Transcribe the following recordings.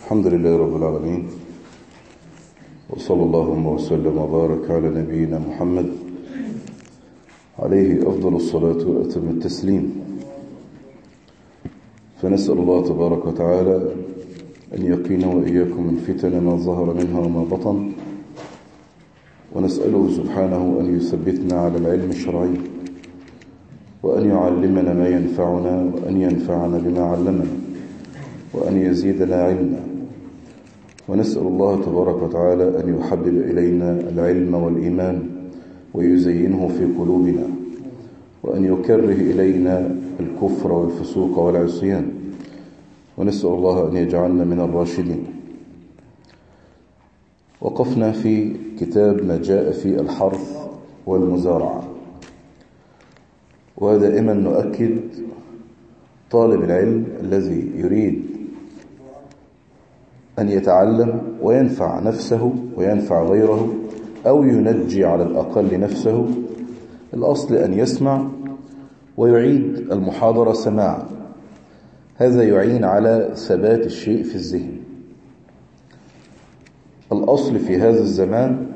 الحمد لله رب العالمين وصلى اللهم وسلم وبارك على نبينا محمد عليه أفضل الصلاة وأتم التسليم فنسأل الله تبارك وتعالى أن يقينا وإياكم من فتن ما ظهر منها وما بطن ونسأله سبحانه أن يثبتنا على العلم الشرعي وأن يعلمنا ما ينفعنا وأن ينفعنا بما علمنا وأن يزيدنا علما ونسأل الله تبارك وتعالى أن يحبب إلينا العلم والإيمان ويزينه في قلوبنا وأن يكره إلينا الكفر والفسوق والعصيان ونسأل الله أن يجعلنا من الراشدين وقفنا في كتاب ما جاء في الحرث والمزارعة ودائما نؤكد طالب العلم الذي يريد أن يتعلم وينفع نفسه وينفع غيره أو ينجي على الأقل نفسه الأصل أن يسمع ويعيد المحاضرة سماعا هذا يعين على ثبات الشيء في الذهن الأصل في هذا الزمان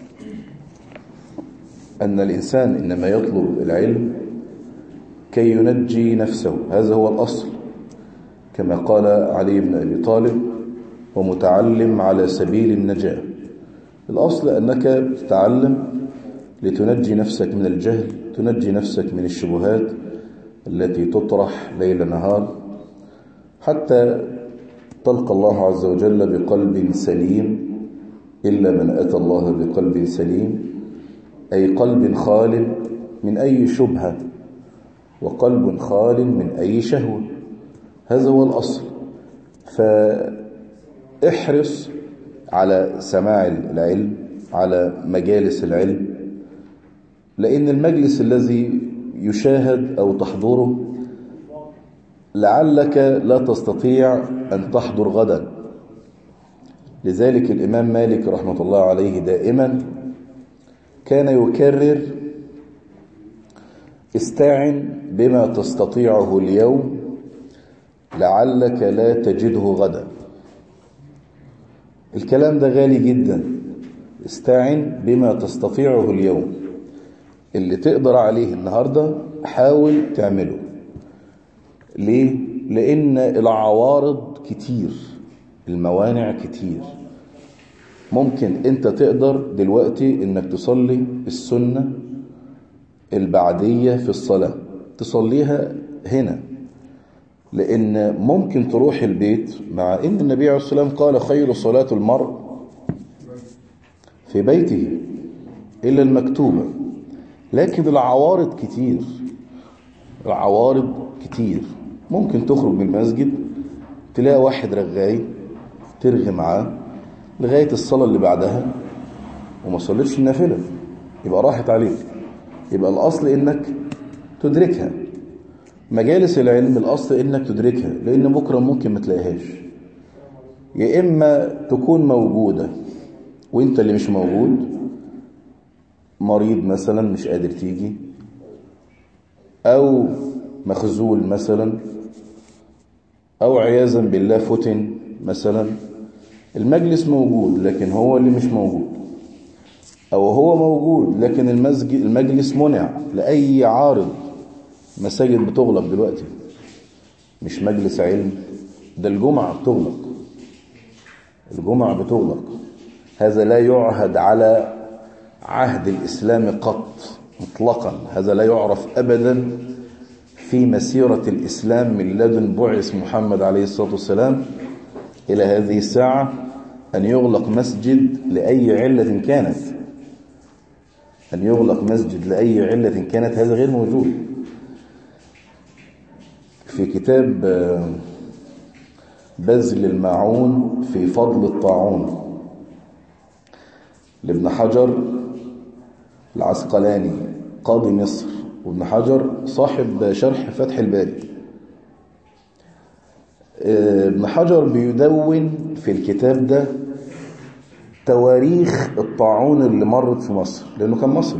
أن الإنسان إنما يطلب العلم كي ينجي نفسه هذا هو الأصل كما قال علي بن أبي طالب ومتعلم على سبيل النجاة الأصل أنك تتعلم لتنجي نفسك من الجهل تنجي نفسك من الشبهات التي تطرح ليل نهار حتى تلقى الله عز وجل بقلب سليم إلا من أتى الله بقلب سليم أي قلب خال من أي شبهة وقلب خال من أي شهوة هذا هو الأصل فاحرص على سماع العلم على مجالس العلم لأن المجلس الذي يشاهد أو تحضره لعلك لا تستطيع أن تحضر غدا لذلك الإمام مالك رحمة الله عليه دائما كان يكرر استعن بما تستطيعه اليوم لعلك لا تجده غدا الكلام ده غالي جدا استعن بما تستطيعه اليوم اللي تقدر عليه النهاردة حاول تعمله ليه؟ لأن العوارض كتير الموانع كتير ممكن انت تقدر دلوقتي انك تصلي السنة البعدية في الصلاة تصليها هنا لأن ممكن تروح البيت مع أن النبي عليه الصلاة والسلام قال خير صلاة المرء في بيته إلا المكتوبة لكن العوارض كتير العوارض كتير ممكن تخرج من المسجد تلاقي واحد رغاي ترغي معاه لغاية الصلاة اللي بعدها وما صليتش النافلة يبقى راحت عليك يبقى الأصل إنك تدركها مجالس العلم الأصل إنك تدركها لأن بكرة ممكن ما تلاقيهاش يا إما تكون موجودة وإنت اللي مش موجود مريض مثلا مش قادر تيجي أو مخزول مثلا أو عياذا بالله فتن مثلا المجلس موجود لكن هو اللي مش موجود أو هو موجود لكن المسجد المجلس منع لأي عارض مساجد بتغلق دلوقتي مش مجلس علم ده الجمعة بتغلق الجمعة بتغلق هذا لا يعهد على عهد الإسلام قط مطلقا هذا لا يعرف أبدا في مسيرة الإسلام من لدن بعث محمد عليه الصلاة والسلام إلى هذه الساعة أن يغلق مسجد لأي علة كانت أن يغلق مسجد لأي علة كانت هذا غير موجود في كتاب بذل الماعون في فضل الطاعون لابن حجر العسقلاني قاضي مصر وابن حجر صاحب شرح فتح الباري ابن حجر بيدون في الكتاب ده تواريخ الطاعون اللي مرت في مصر لأنه كان مصري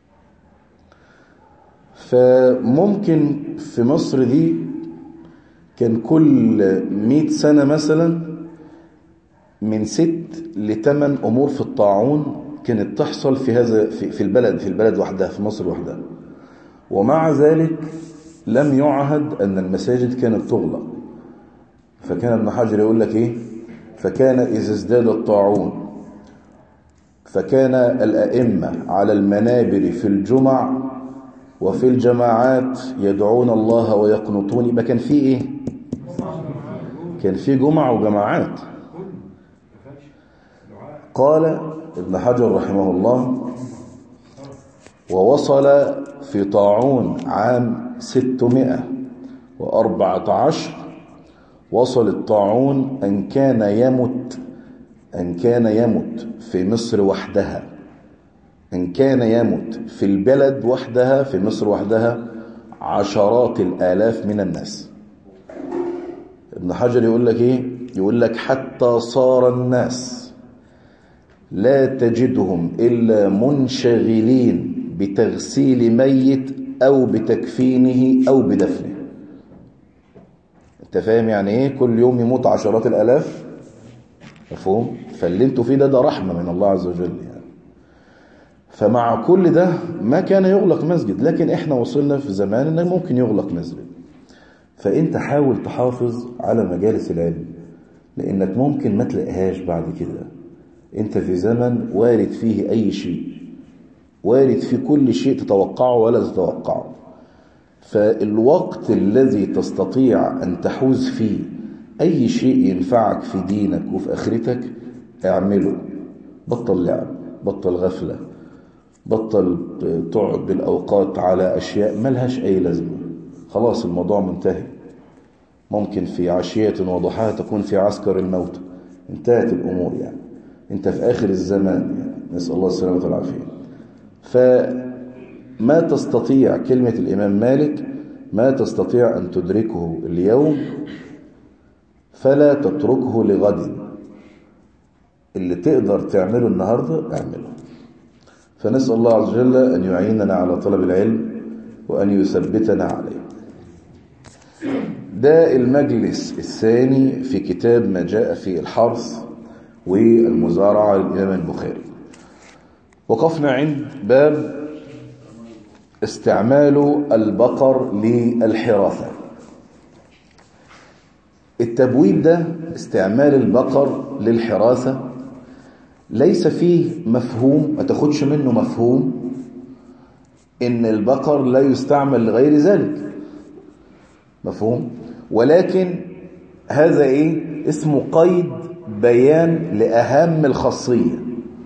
فممكن في مصر دي كان كل 100 سنة مثلا من ست لثمان أمور في الطاعون كانت تحصل في هذا في, في البلد في البلد وحدها في مصر وحدها ومع ذلك لم يعهد أن المساجد كانت تغلق فكان ابن حجر يقول لك إيه فكان إذا ازداد الطاعون فكان الأئمة على المنابر في الجمع وفي الجماعات يدعون الله ويقنطون يبقى كان في إيه كان في جمع وجماعات قال ابن حجر رحمه الله ووصل في طاعون عام 614 وصل الطاعون أن كان يمت أن كان يمت في مصر وحدها أن كان يمت في البلد وحدها في مصر وحدها عشرات الآلاف من الناس ابن حجر يقول لك إيه يقول لك حتى صار الناس لا تجدهم إلا منشغلين بتغسيل ميت أو بتكفينه أو بدفنه انت فاهم يعني ايه كل يوم يموت عشرات الآلاف مفهوم فاللي انتوا فيه ده ده رحمة من الله عز وجل يعني فمع كل ده ما كان يغلق مسجد لكن احنا وصلنا في زمان انه ممكن يغلق مسجد فانت حاول تحافظ على مجالس العلم لانك ممكن ما تلاقيهاش بعد كده انت في زمن وارد فيه اي شيء وارد في كل شيء تتوقعه ولا تتوقعه فالوقت الذي تستطيع أن تحوز فيه أي شيء ينفعك في دينك وفي آخرتك اعمله بطل لعب بطل غفلة بطل تقعد بالأوقات على أشياء ملهاش أي لازمة خلاص الموضوع منتهي ممكن في عشية وضحاها تكون في عسكر الموت انتهت الأمور يعني انت في آخر الزمان يعني نسأل الله السلامة والعافية فما تستطيع كلمة الإمام مالك ما تستطيع أن تدركه اليوم فلا تتركه لغد اللي تقدر تعمله النهاردة اعمله فنسأل الله عز وجل أن يعيننا على طلب العلم وأن يثبتنا عليه ده المجلس الثاني في كتاب ما جاء في الحرث والمزارعة للإمام البخاري وقفنا عند باب استعمال البقر للحراثة التبويب ده استعمال البقر للحراثة ليس فيه مفهوم ما تاخدش منه مفهوم ان البقر لا يستعمل لغير ذلك مفهوم ولكن هذا ايه اسمه قيد بيان لأهم الخاصية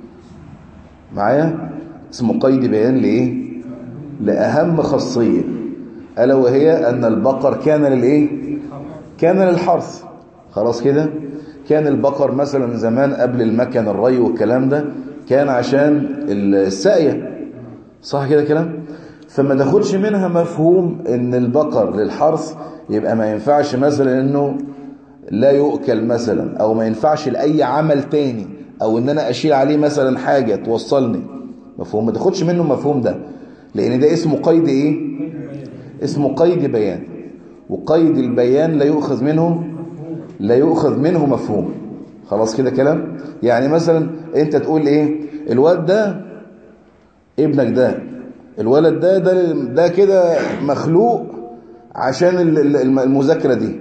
معايا اسمه قيد بيان لإيه لأهم خاصية ألا وهي أن البقر كان للإيه كان للحرث خلاص كده كان البقر مثلا زمان قبل المكن الري والكلام ده كان عشان الساقية صح كده كلام فما تاخدش منها مفهوم ان البقر للحرث يبقى ما ينفعش مثلا انه لا يؤكل مثلا او ما ينفعش لاي عمل تاني او ان انا اشيل عليه مثلا حاجة توصلني مفهوم ما تاخدش منه المفهوم ده لان ده اسمه قيد ايه اسمه قيد بيان وقيد البيان لا يؤخذ منه لا يؤخذ منه مفهوم خلاص كده كلام يعني مثلا انت تقول ايه الواد ده ابنك ده الولد ده ده ده كده مخلوق عشان المذاكره دي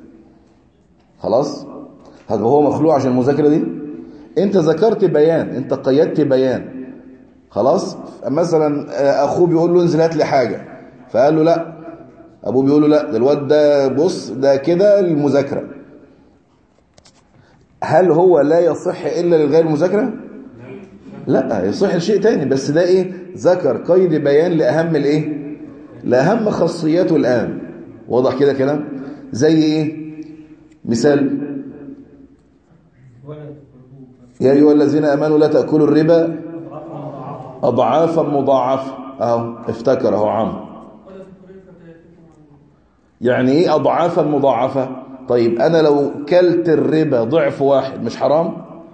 خلاص هذا هو مخلوق عشان المذاكره دي انت ذكرت بيان انت قيدت بيان خلاص مثلا اخوه بيقول له انزل هات لي حاجه فقال له لا ابوه بيقول له لا ده الواد ده بص ده كده المذاكره هل هو لا يصح الا للغير المذاكره لا يصح لشيء تاني بس ده ايه ذكر قيد بيان لاهم الايه لاهم خاصياته الان واضح كده كلام زي ايه مثال يا ايها الذين امنوا لا تاكلوا الربا اضعافا مضاعفه اهو افتكر اهو عم يعني ايه اضعافا مضاعفه طيب انا لو كلت الربا ضعف واحد مش حرام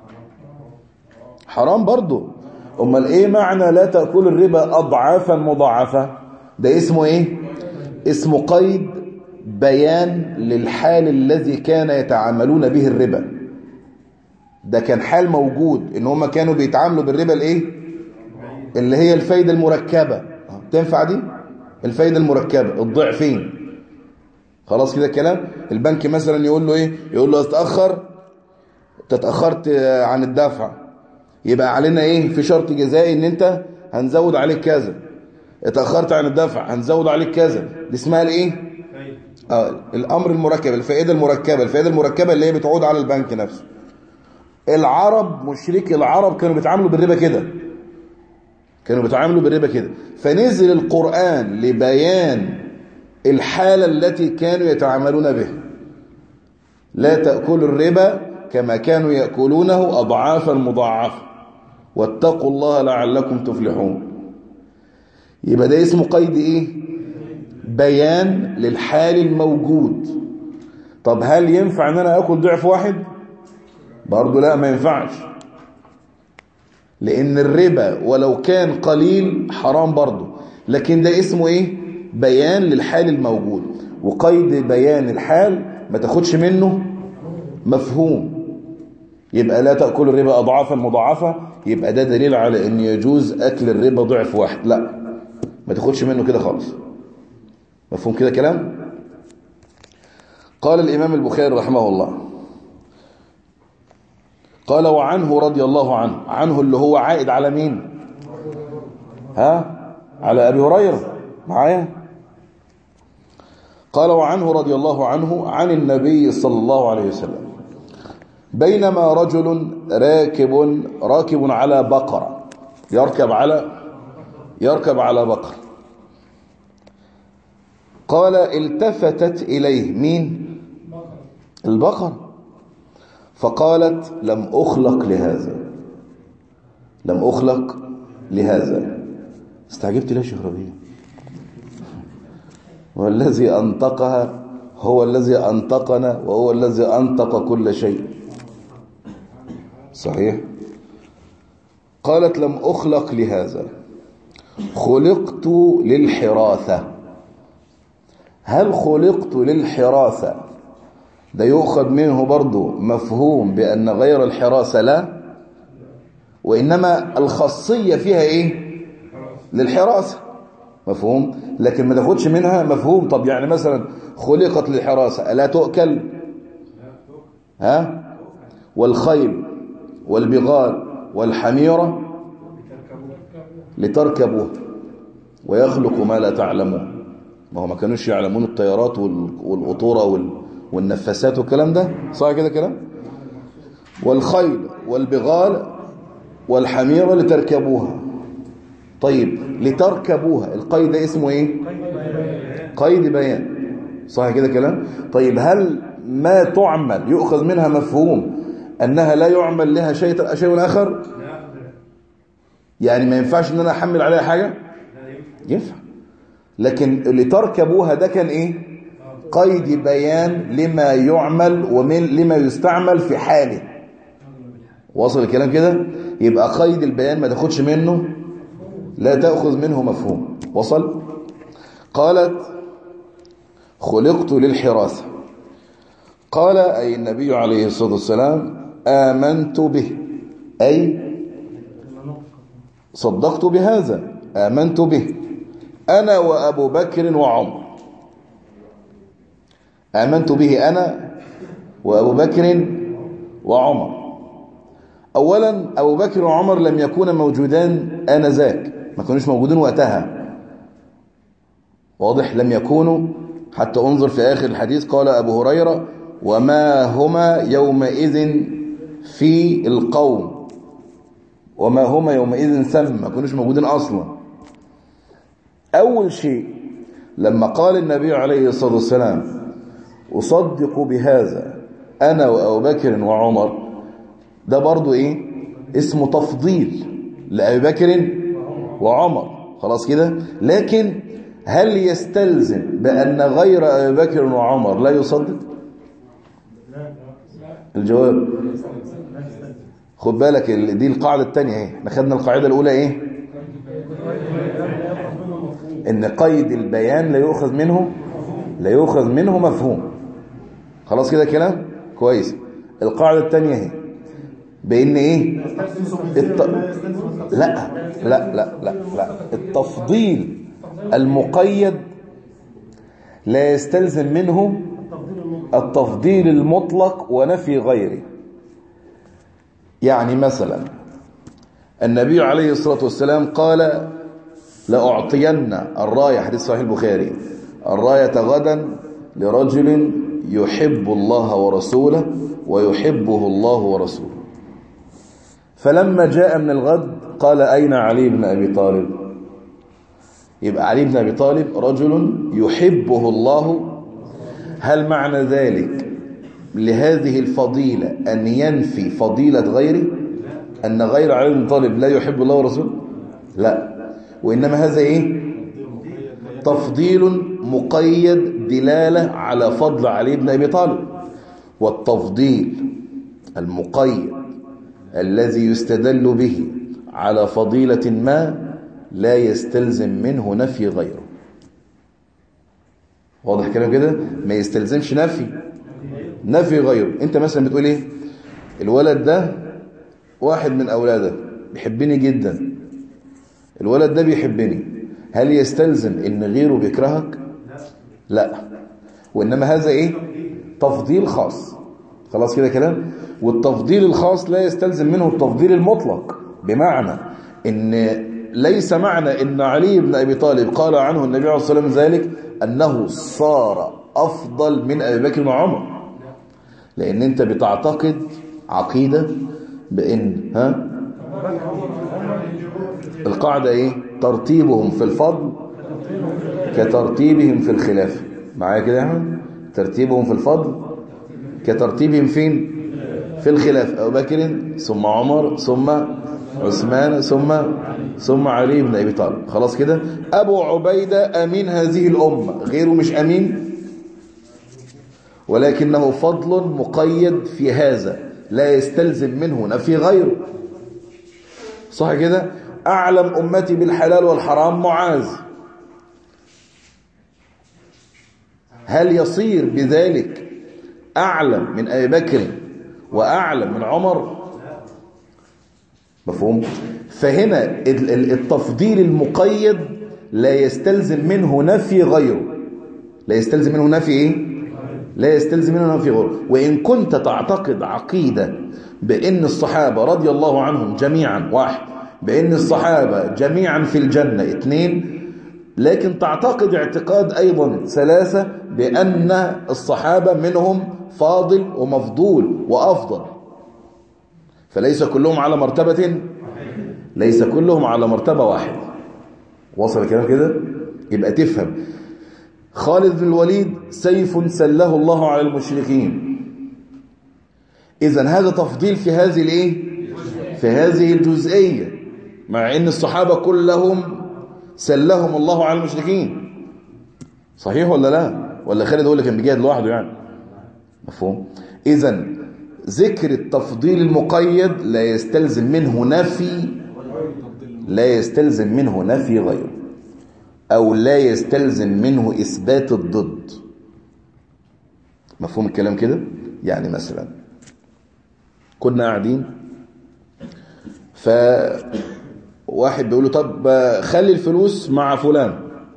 حرام برضو امال ايه معنى لا تاكل الربا اضعافا مضاعفه ده اسمه ايه اسمه قيد بيان للحال الذي كان يتعاملون به الربا ده كان حال موجود ان هم كانوا بيتعاملوا بالربا الايه اللي هي الفايدة المركبة تنفع دي الفايدة المركبة الضعفين خلاص كده الكلام البنك مثلا يقول له ايه يقول له اتأخر تتأخرت عن الدفع يبقى علينا ايه في شرط جزائي ان انت هنزود عليك كذا اتأخرت عن الدفع هنزود عليك كذا دي اسمها الايه اه الامر المركب الفائدة المركبة الفائدة المركبة اللي هي بتعود على البنك نفسه العرب مشركي العرب كانوا بيتعاملوا بالربا كده كانوا بيتعاملوا بالربا كده فنزل القرآن لبيان الحالة التي كانوا يتعاملون بها لا تأكلوا الربا كما كانوا يأكلونه أضعافا مضاعفة واتقوا الله لعلكم تفلحون يبقى ده اسمه قيد ايه بيان للحال الموجود طب هل ينفع ان انا اكل ضعف واحد برضه لا ما ينفعش لان الربا ولو كان قليل حرام برضه لكن ده اسمه ايه بيان للحال الموجود وقيد بيان الحال ما تاخدش منه مفهوم يبقى لا تأكل الربا أضعافا مضاعفة يبقى ده دليل على أن يجوز أكل الربا ضعف واحد لا ما تاخدش منه كده خالص مفهوم كده كلام قال الإمام البخاري رحمه الله قال وعنه رضي الله عنه عنه اللي هو عائد على مين ها على أبي هريرة معايا قال وعنه رضي الله عنه عن النبي صلى الله عليه وسلم بينما رجل راكب راكب على بقرة يركب على يركب على بقر قال التفتت إليه مين البقر فقالت لم أخلق لهذا لم أخلق لهذا استعجبت ليه يا شيخ ربيع والذي أنطقها هو الذي أنطقنا وهو الذي أنطق كل شيء صحيح قالت لم أخلق لهذا خلقت للحراثة هل خلقت للحراثة ده يؤخذ منه برضو مفهوم بأن غير الحراسة لا وإنما الخاصية فيها إيه للحراسة مفهوم لكن ما تاخدش منها مفهوم طب يعني مثلا خلقت للحراسة ألا تؤكل ها والخيل والبغال والحميرة لتركبوه ويخلق ما لا تعلمون ما هو ما كانوش يعلمون الطيارات والقطورة والنفاسات والكلام ده صح كده كلام والخيل والبغال والحميرة لتركبوها طيب لتركبوها القيد ده اسمه ايه قيد بيان صح كده كلام طيب هل ما تعمل يؤخذ منها مفهوم انها لا يعمل لها شيء شيء اخر يعني ما ينفعش ان انا احمل عليها حاجه ينفع لكن اللي تركبوها ده كان ايه قيد بيان لما يعمل ومن لما يستعمل في حاله وصل الكلام كده يبقى قيد البيان ما تاخدش منه لا تأخذ منه مفهوم وصل قالت خلقت للحراسة قال أي النبي عليه الصلاة والسلام آمنت به أي صدقت بهذا آمنت به أنا وأبو بكر وعمر آمنت به أنا وأبو بكر وعمر أولا أبو بكر وعمر لم يكونا موجودان آنذاك ما كانوش موجودين وقتها واضح لم يكونوا حتى انظر في آخر الحديث قال أبو هريرة وما هما يومئذ في القوم وما هما يومئذ سم ما كانوش موجودين أصلا أول شيء لما قال النبي عليه الصلاة والسلام أصدق بهذا أنا وأبو بكر وعمر ده برضو إيه اسمه تفضيل لأبي بكر وعمر خلاص كده لكن هل يستلزم بأن غير أبي بكر وعمر لا يصدق الجواب خد بالك دي القاعدة الثانية ايه احنا خدنا القاعدة الأولى ايه ان قيد البيان لا يؤخذ منه لا يؤخذ منه مفهوم خلاص كده كلام كويس القاعدة الثانية هي بان ايه الت... لا لا لا لا لا التفضيل المقيد لا يستلزم منه التفضيل المطلق ونفي غيره يعني مثلا النبي عليه الصلاة والسلام قال لأعطين الراية حديث صحيح البخاري الراية غدا لرجل يحب الله ورسوله ويحبه الله ورسوله فلما جاء من الغد قال أين علي بن أبي طالب يبقى علي بن أبي طالب رجل يحبه الله هل معنى ذلك لهذه الفضيلة أن ينفي فضيلة غيره أن غير علي بن طالب لا يحب الله ورسوله لا وإنما هذا إيه تفضيل مقيد دلالة على فضل علي بن أبي طالب والتفضيل المقيد الذي يستدل به على فضيلة ما لا يستلزم منه نفي غيره واضح كلام كده ما يستلزمش نفي نفي غيره انت مثلا بتقول ايه الولد ده واحد من اولاده بيحبني جدا الولد ده بيحبني هل يستلزم ان غيره بيكرهك لا وانما هذا ايه تفضيل خاص خلاص كده كلام والتفضيل الخاص لا يستلزم منه التفضيل المطلق بمعنى ان ليس معنى ان علي بن ابي طالب قال عنه النبي عليه الصلاه والسلام ذلك انه صار افضل من ابي بكر وعمر لان انت بتعتقد عقيده بان ها القاعده ايه ترتيبهم في الفضل كترتيبهم في الخلافه معايا كده يا احمد ترتيبهم في الفضل كترتيبهم فين في الخلاف أبو بكر ثم عمر ثم عثمان ثم ثم علي بن أبي طالب خلاص كده أبو عبيدة أمين هذه الأمة غيره مش أمين ولكنه فضل مقيد في هذا لا يستلزم منه نفي غيره صح كده أعلم أمتي بالحلال والحرام معاذ هل يصير بذلك أعلم من أبي بكر وأعلم من عمر مفهوم فهنا التفضيل المقيد لا يستلزم منه نفي غيره لا يستلزم منه نفي ايه لا يستلزم منه نفي غيره وإن كنت تعتقد عقيدة بأن الصحابة رضي الله عنهم جميعا واحد بأن الصحابة جميعا في الجنة اثنين لكن تعتقد اعتقاد أيضا ثلاثة بأن الصحابة منهم فاضل ومفضول وأفضل فليس كلهم على مرتبة ليس كلهم على مرتبة واحد وصل الكلام كده يبقى تفهم خالد بن الوليد سيف سله الله على المشركين إذا هذا تفضيل في هذه الايه في هذه الجزئية مع ان الصحابة كلهم سلهم الله على المشركين صحيح ولا لا ولا خالد هو اللي كان بيجاهد لوحده يعني مفهوم اذا ذكر التفضيل المقيد لا يستلزم منه نفي لا يستلزم منه نفي غيره او لا يستلزم منه اثبات الضد مفهوم الكلام كده يعني مثلا كنا قاعدين ف واحد بيقول له طب خلي الفلوس مع فلان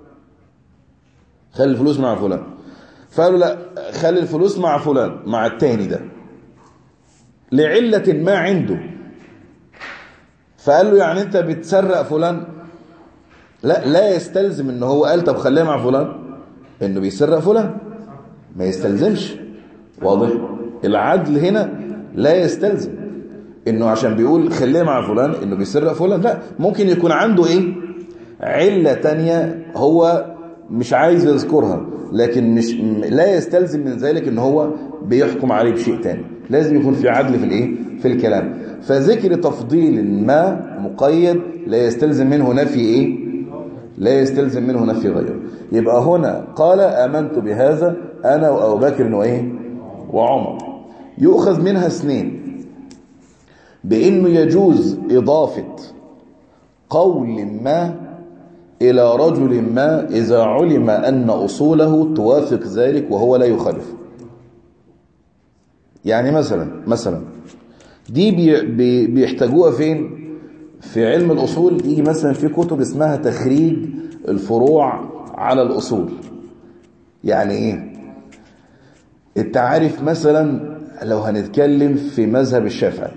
خلي الفلوس مع فلان فقالوا لا خلي الفلوس مع فلان مع التاني ده لعلة ما عنده فقال له يعني انت بتسرق فلان لا لا يستلزم ان هو قال طب خليها مع فلان انه بيسرق فلان ما يستلزمش واضح العدل هنا لا يستلزم انه عشان بيقول خليه مع فلان انه بيسرق فلان لا ممكن يكون عنده ايه علة تانية هو مش عايز يذكرها لكن مش لا يستلزم من ذلك ان هو بيحكم عليه بشيء تاني لازم يكون في عدل في الايه في الكلام فذكر تفضيل ما مقيد لا يستلزم منه نفي ايه لا يستلزم منه نفي غيره يبقى هنا قال امنت بهذا انا وابو بكر وايه وعمر يؤخذ منها اثنين بانه يجوز اضافه قول ما إلى رجل ما إذا علم أن أصوله توافق ذلك وهو لا يخالف يعني مثلا مثلا دي بي بي بيحتاجوها فين في علم الأصول يجي مثلا في كتب اسمها تخريج الفروع على الأصول يعني إيه انت عارف مثلا لو هنتكلم في مذهب الشافعي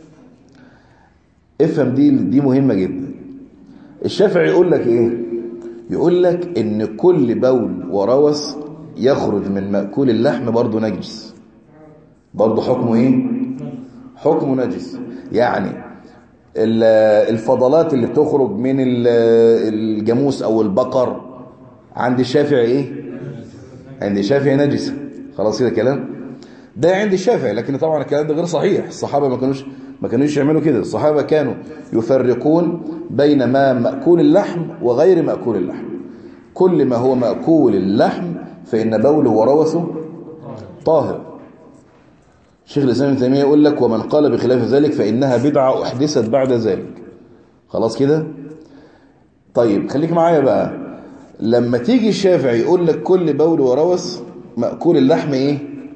افهم دي دي مهمة جدا الشافعي يقول لك ايه يقول لك ان كل بول وروث يخرج من مأكول اللحم برضه نجس برضه حكمه ايه حكمه نجس يعني الفضلات اللي بتخرج من الجاموس او البقر عند الشافعي ايه عند الشافعي نجسه خلاص كده كلام ده عند الشافعي لكن طبعا الكلام ده غير صحيح الصحابه ما كانوش ما كانوش يعملوا كده الصحابه كانوا يفرقون بين ما مأكول اللحم وغير مأكول اللحم كل ما هو مأكول اللحم فإن بوله وروثه طاهر شيخ الإسلام ابن تيمية يقول لك ومن قال بخلاف ذلك فإنها بدعة أحدثت بعد ذلك خلاص كده طيب خليك معايا بقى لما تيجي الشافعي يقول لك كل بول وروث مأكول اللحم ايه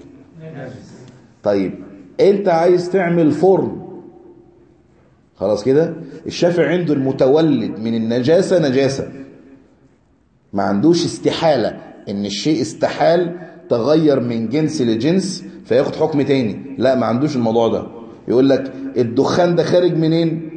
طيب انت عايز تعمل فرن خلاص كده الشافعي عنده المتولد من النجاسة نجاسة ما عندوش استحالة ان الشيء استحال تغير من جنس لجنس فياخد حكم تاني لا ما عندوش الموضوع ده يقول لك الدخان ده خارج منين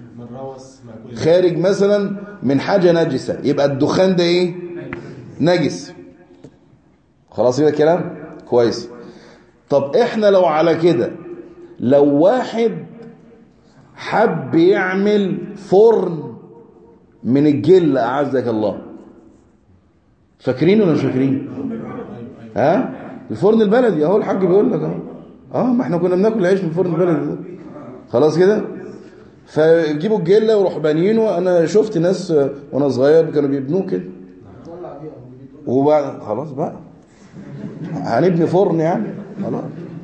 خارج مثلا من حاجة نجسة يبقى الدخان ده ايه نجس خلاص كده الكلام كويس طب احنا لو على كده لو واحد حب يعمل فرن من الجل اعزك الله فاكرين ولا مش فاكرين ها الفرن البلدي اهو الحاج بيقول لك اهو اه ما احنا كنا بناكل عيش من الفرن البلدي ده خلاص كده فجيبوا الجله ويروحوا بانيينه انا شفت ناس وانا صغير كانوا بيبنوه كده وبعد خلاص بقى هنبني فرن يعني خلاص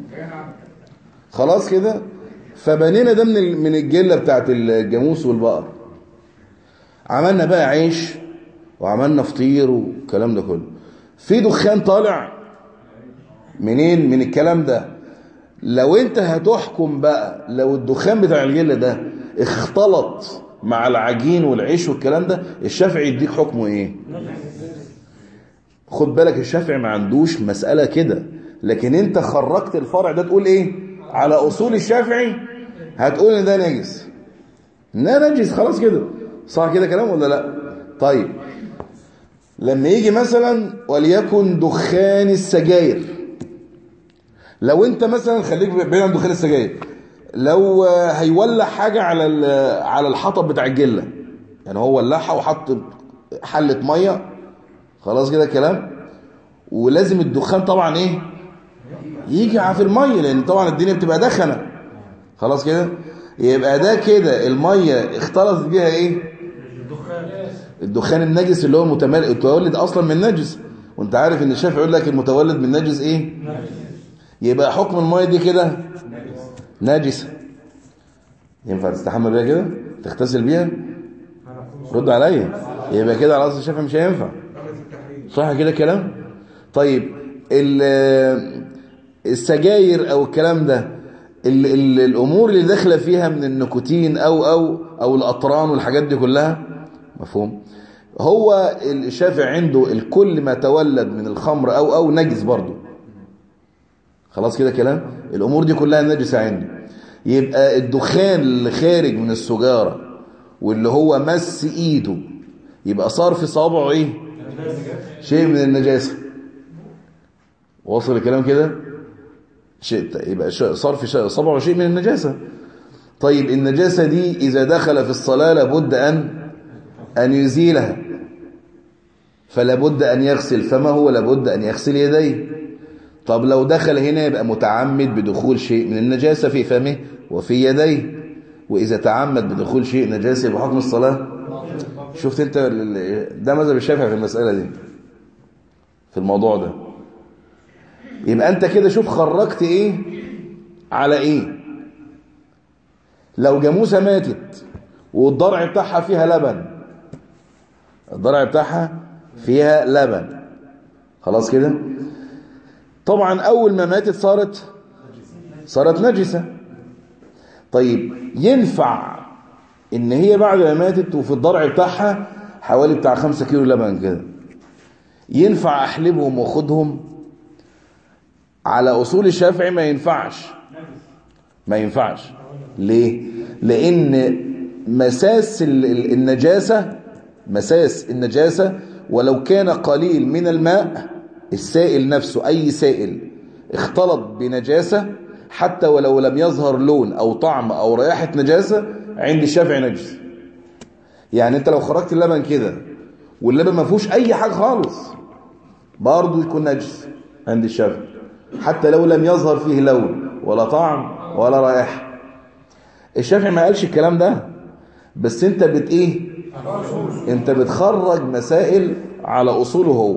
خلاص كده فبنينا ده من من الجله بتاعت الجاموس والبقر عملنا بقى عيش وعملنا فطير والكلام ده كله في دخان طالع منين من الكلام ده لو انت هتحكم بقى لو الدخان بتاع الجله ده اختلط مع العجين والعيش والكلام ده الشافعي يديك حكمه ايه خد بالك الشافعي ما عندوش مسألة كده لكن انت خرجت الفرع ده تقول ايه على اصول الشافعي هتقول ان ده نجس ده نجس خلاص كده صح كده كلام ولا لا طيب لما يجي مثلا وليكن دخان السجاير لو انت مثلا خليك بعيد عن دخان السجاير لو هيولع حاجة على على الحطب بتاع الجلة يعني هو ولعها وحط حلة مية خلاص كده كلام ولازم الدخان طبعا ايه يجي في المية لان طبعا الدنيا بتبقى دخنة خلاص كده يبقى ده كده المية اختلطت بيها ايه الدخان النجس اللي هو المتولد اصلا من نجس وانت عارف ان الشافعي يقول لك المتولد من نجس ايه يبقى حكم المية دي كده ناجسة ينفع تستحمى بيها كده تغتسل بيها رد عليا يبقى كده على اصل الشافعي مش هينفع صح كده كلام طيب السجاير او الكلام ده ال ال الامور اللي داخله فيها من النيكوتين او او او الاطران والحاجات دي كلها مفهوم هو الشافعي عنده الكل ما تولد من الخمر او او نجس برضه خلاص كده كلام الامور دي كلها نجسه عنده يبقى الدخان اللي خارج من السجاره واللي هو مس ايده يبقى صار في صابعه ايه شيء من النجاسه واصل الكلام كده شيء يبقى صار في صابعه شيء من النجاسه طيب النجاسه دي اذا دخل في الصلاه لابد ان ان يزيلها فلا بد ان يغسل فمه ولا بد ان يغسل يديه طب لو دخل هنا يبقى متعمد بدخول شيء من النجاسة في فمه وفي يديه وإذا تعمد بدخول شيء نجاسة يبقى حكم الصلاة شفت انت ده مذهب الشافعي في المسألة دي في الموضوع ده يبقى انت كده شوف خرجت ايه على ايه لو جاموسة ماتت والضرع بتاعها فيها لبن الضرع بتاعها فيها لبن خلاص كده طبعا اول ما ماتت صارت صارت نجسة طيب ينفع ان هي بعد ما ماتت وفي الضرع بتاعها حوالي بتاع خمسة كيلو لبن كده ينفع احلبهم واخدهم على اصول الشافعي ما ينفعش ما ينفعش ليه لان مساس النجاسة مساس النجاسة ولو كان قليل من الماء السائل نفسه اي سائل اختلط بنجاسة حتى ولو لم يظهر لون او طعم او رائحة نجاسة عند الشافعي نجس يعني انت لو خرجت اللبن كده واللبن ما فيهوش اي حاجة خالص برضه يكون نجس عند الشافعي حتى لو لم يظهر فيه لون ولا طعم ولا رائحة الشافعي ما قالش الكلام ده بس انت بت ايه انت بتخرج مسائل على اصوله هو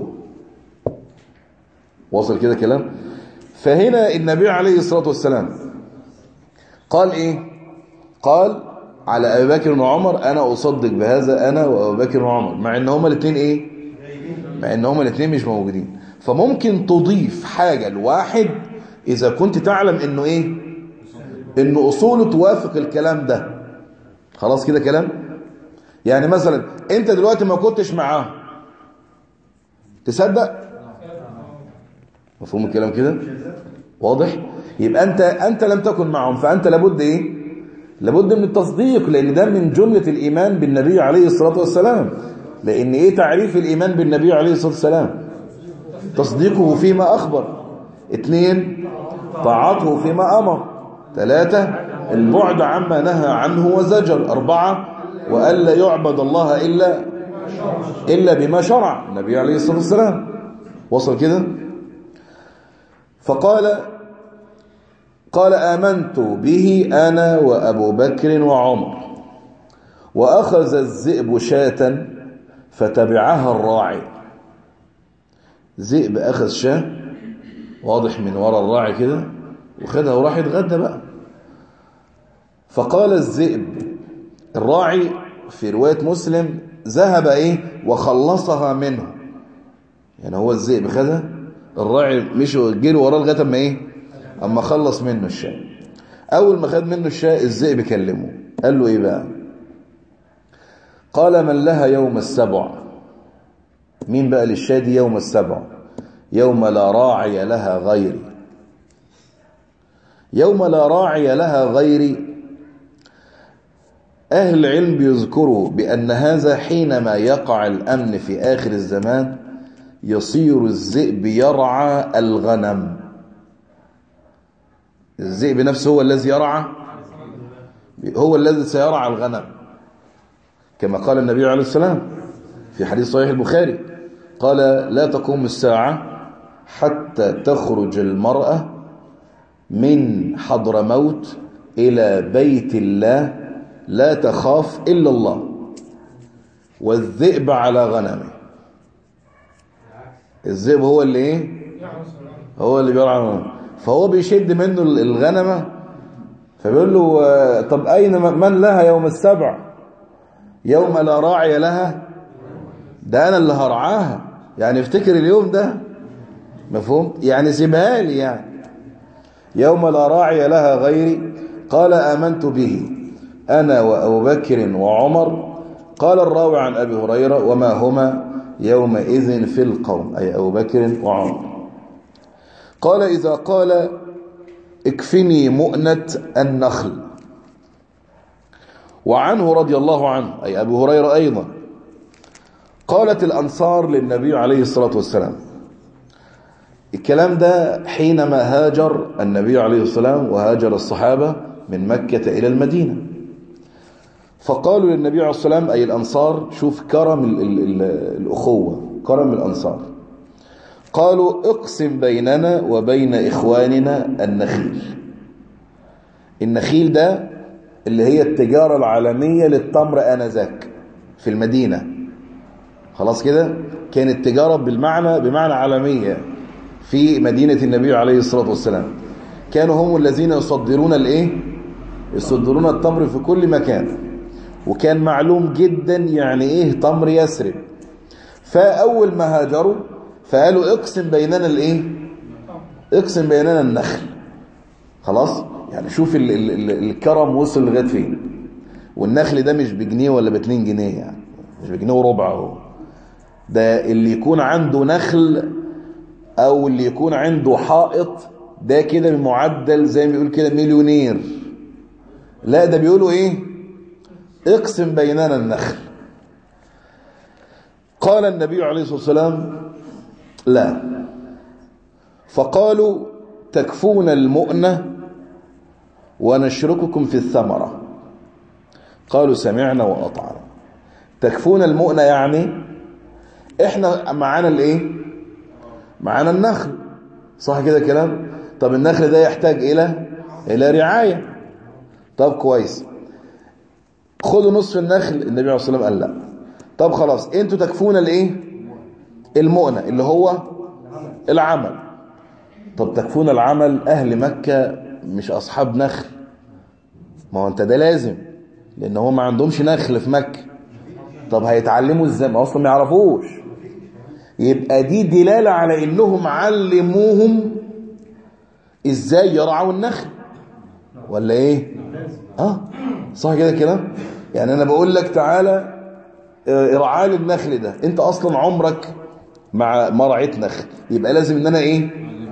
واصل كده كلام فهنا النبي عليه الصلاة والسلام قال ايه قال على ابي بكر وعمر انا اصدق بهذا انا وابو بكر وعمر مع ان هما الاثنين ايه مع ان هما الاثنين مش موجودين فممكن تضيف حاجة لواحد اذا كنت تعلم انه ايه انه اصوله توافق الكلام ده خلاص كده كلام يعني مثلا انت دلوقتي ما كنتش معاه تصدق مفهوم الكلام كده واضح يبقى انت انت لم تكن معهم فانت لابد ايه لابد من التصديق لان ده من جملة الايمان بالنبي عليه الصلاة والسلام لان ايه تعريف الايمان بالنبي عليه الصلاة والسلام تصديقه فيما اخبر اثنين طاعته فيما امر ثلاثة البعد عما نهى عنه وزجر أربعة وألا يعبد الله إلا إلا بما شرع النبي عليه الصلاة والسلام وصل كده فقال قال آمنت به أنا وأبو بكر وعمر وأخذ الذئب شاة فتبعها الراعي ذئب أخذ شاة واضح من وراء الراعي كده وخدها وراح يتغدى بقى فقال الذئب الراعي في رواية مسلم ذهب ايه وخلصها منه يعني هو الذئب خدها الراعي مش جري وراه لغايه اما ايه اما خلص منه الشاة اول ما خد منه الشاة الذئب كلمه قال له ايه بقى قال من لها يوم السبع مين بقى للشاة دي يوم السبع يوم لا راعي لها غيري يوم لا راعي لها غيري أهل العلم بيذكروا بأن هذا حينما يقع الأمن في آخر الزمان يصير الذئب يرعى الغنم الذئب نفسه هو الذي يرعى هو الذي سيرعى الغنم كما قال النبي عليه السلام في حديث صحيح البخاري قال لا تقوم الساعة حتى تخرج المرأة من حضر موت إلى بيت الله لا تخاف إلا الله والذئب على غنمه الذئب هو اللي ايه هو اللي بيرعى الغنم فهو بيشد منه الغنمة فبيقول له طب أين من لها يوم السبع يوم لا راعي لها ده أنا اللي هرعاها يعني افتكر اليوم ده مفهوم يعني سيبها لي يعني يوم لا راعي لها غيري قال آمنت به أنا وأبو بكر وعمر قال الراوي عن أبي هريرة وما هما يومئذ في القوم أي أبو بكر وعمر قال إذا قال اكفني مؤنة النخل وعنه رضي الله عنه أي أبو هريرة أيضا قالت الأنصار للنبي عليه الصلاة والسلام الكلام ده حينما هاجر النبي عليه السلام وهاجر الصحابة من مكة إلى المدينة فقالوا للنبي عليه الصلاة والسلام أي الأنصار شوف كرم ال ال ال الأخوة كرم الأنصار قالوا اقسم بيننا وبين إخواننا النخيل النخيل ده اللي هي التجارة العالمية للتمر آنذاك في المدينة خلاص كده كانت تجارة بالمعنى بمعنى عالمية في مدينة النبي عليه الصلاة والسلام كانوا هم الذين يصدرون الايه يصدرون التمر في كل مكان وكان معلوم جدا يعني ايه تمر يسرب فاول ما هاجروا فقالوا اقسم بيننا الايه اقسم بيننا النخل خلاص يعني شوف ال ال ال الكرم وصل لغايه فين والنخل ده مش بجنيه ولا باتنين جنيه يعني مش بجنيه وربع اهو ده اللي يكون عنده نخل او اللي يكون عنده حائط ده كده بمعدل زي ما بيقول كده مليونير لا ده بيقولوا ايه اقسم بيننا النخل قال النبي عليه الصلاة والسلام لا فقالوا تكفون المؤنة ونشرككم في الثمرة قالوا سمعنا وأطعنا تكفون المؤنة يعني احنا معانا الايه معانا النخل صح كده كلام طب النخل ده يحتاج الى الى رعاية طب كويس خدوا نصف النخل النبي عليه الصلاة والسلام قال لا طب خلاص انتوا تكفون الايه المؤنة اللي هو العمل طب تكفون العمل اهل مكة مش اصحاب نخل ما هو انت ده لازم لان هم ما عندهمش نخل في مكة طب هيتعلموا ازاي ما اصلا ما يعرفوش يبقى دي دلالة على انهم علموهم ازاي يرعوا النخل ولا ايه اه صح كده كده يعني انا بقول لك تعالى ارعال النخل ده انت اصلا عمرك مع ما رعيت نخل يبقى لازم ان انا ايه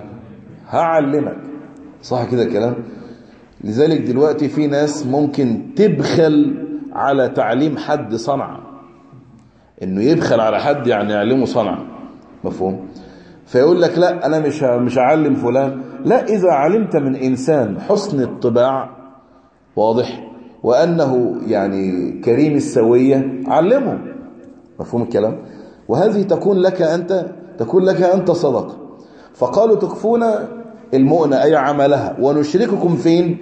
هعلمك صح كده كلام لذلك دلوقتي في ناس ممكن تبخل على تعليم حد صنعة انه يبخل على حد يعني يعلمه صنعة مفهوم فيقول لك لا انا مش مش هعلم فلان لا اذا علمت من انسان حسن الطباع واضح وانه يعني كريم السوية علمه مفهوم الكلام وهذه تكون لك انت تكون لك انت صدقه فقالوا تكفون المؤنة أي عملها ونشرككم فين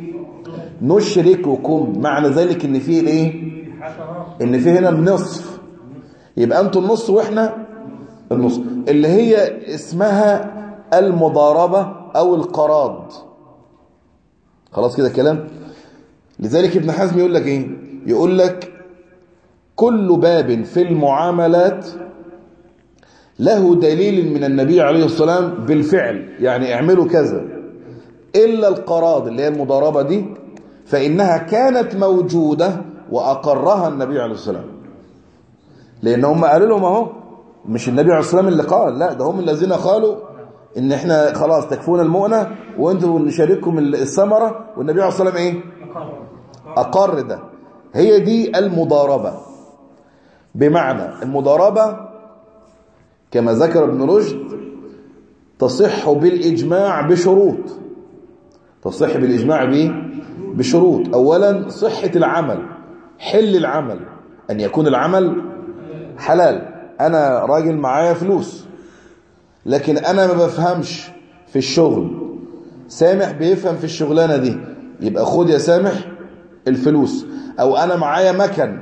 نشرككم معنى ذلك ان في الايه ان في هنا النصف يبقى انتوا النص واحنا النص اللي هي اسمها المضاربة او القراض خلاص كده كلام لذلك ابن حزم يقول لك ايه يقول لك كل باب في المعاملات له دليل من النبي عليه الصلاة والسلام بالفعل يعني اعملوا كذا إلا القراض اللي هي المضاربة دي فإنها كانت موجودة وأقرها النبي عليه الصلاة والسلام لأن هم قالوا لهم اهو مش النبي عليه الصلاة والسلام اللي قال لا ده هم الذين قالوا إن إحنا خلاص تكفون المؤنة وأنتوا نشارككم الثمرة والنبي عليه الصلاة والسلام إيه أقر ده هي دي المضاربة بمعنى المضاربة كما ذكر ابن رشد تصح بالإجماع بشروط تصح بالإجماع به بشروط أولا صحة العمل حل العمل أن يكون العمل حلال أنا راجل معايا فلوس لكن أنا ما بفهمش في الشغل سامح بيفهم في الشغلانة دي يبقى خد يا سامح الفلوس أو أنا معايا مكن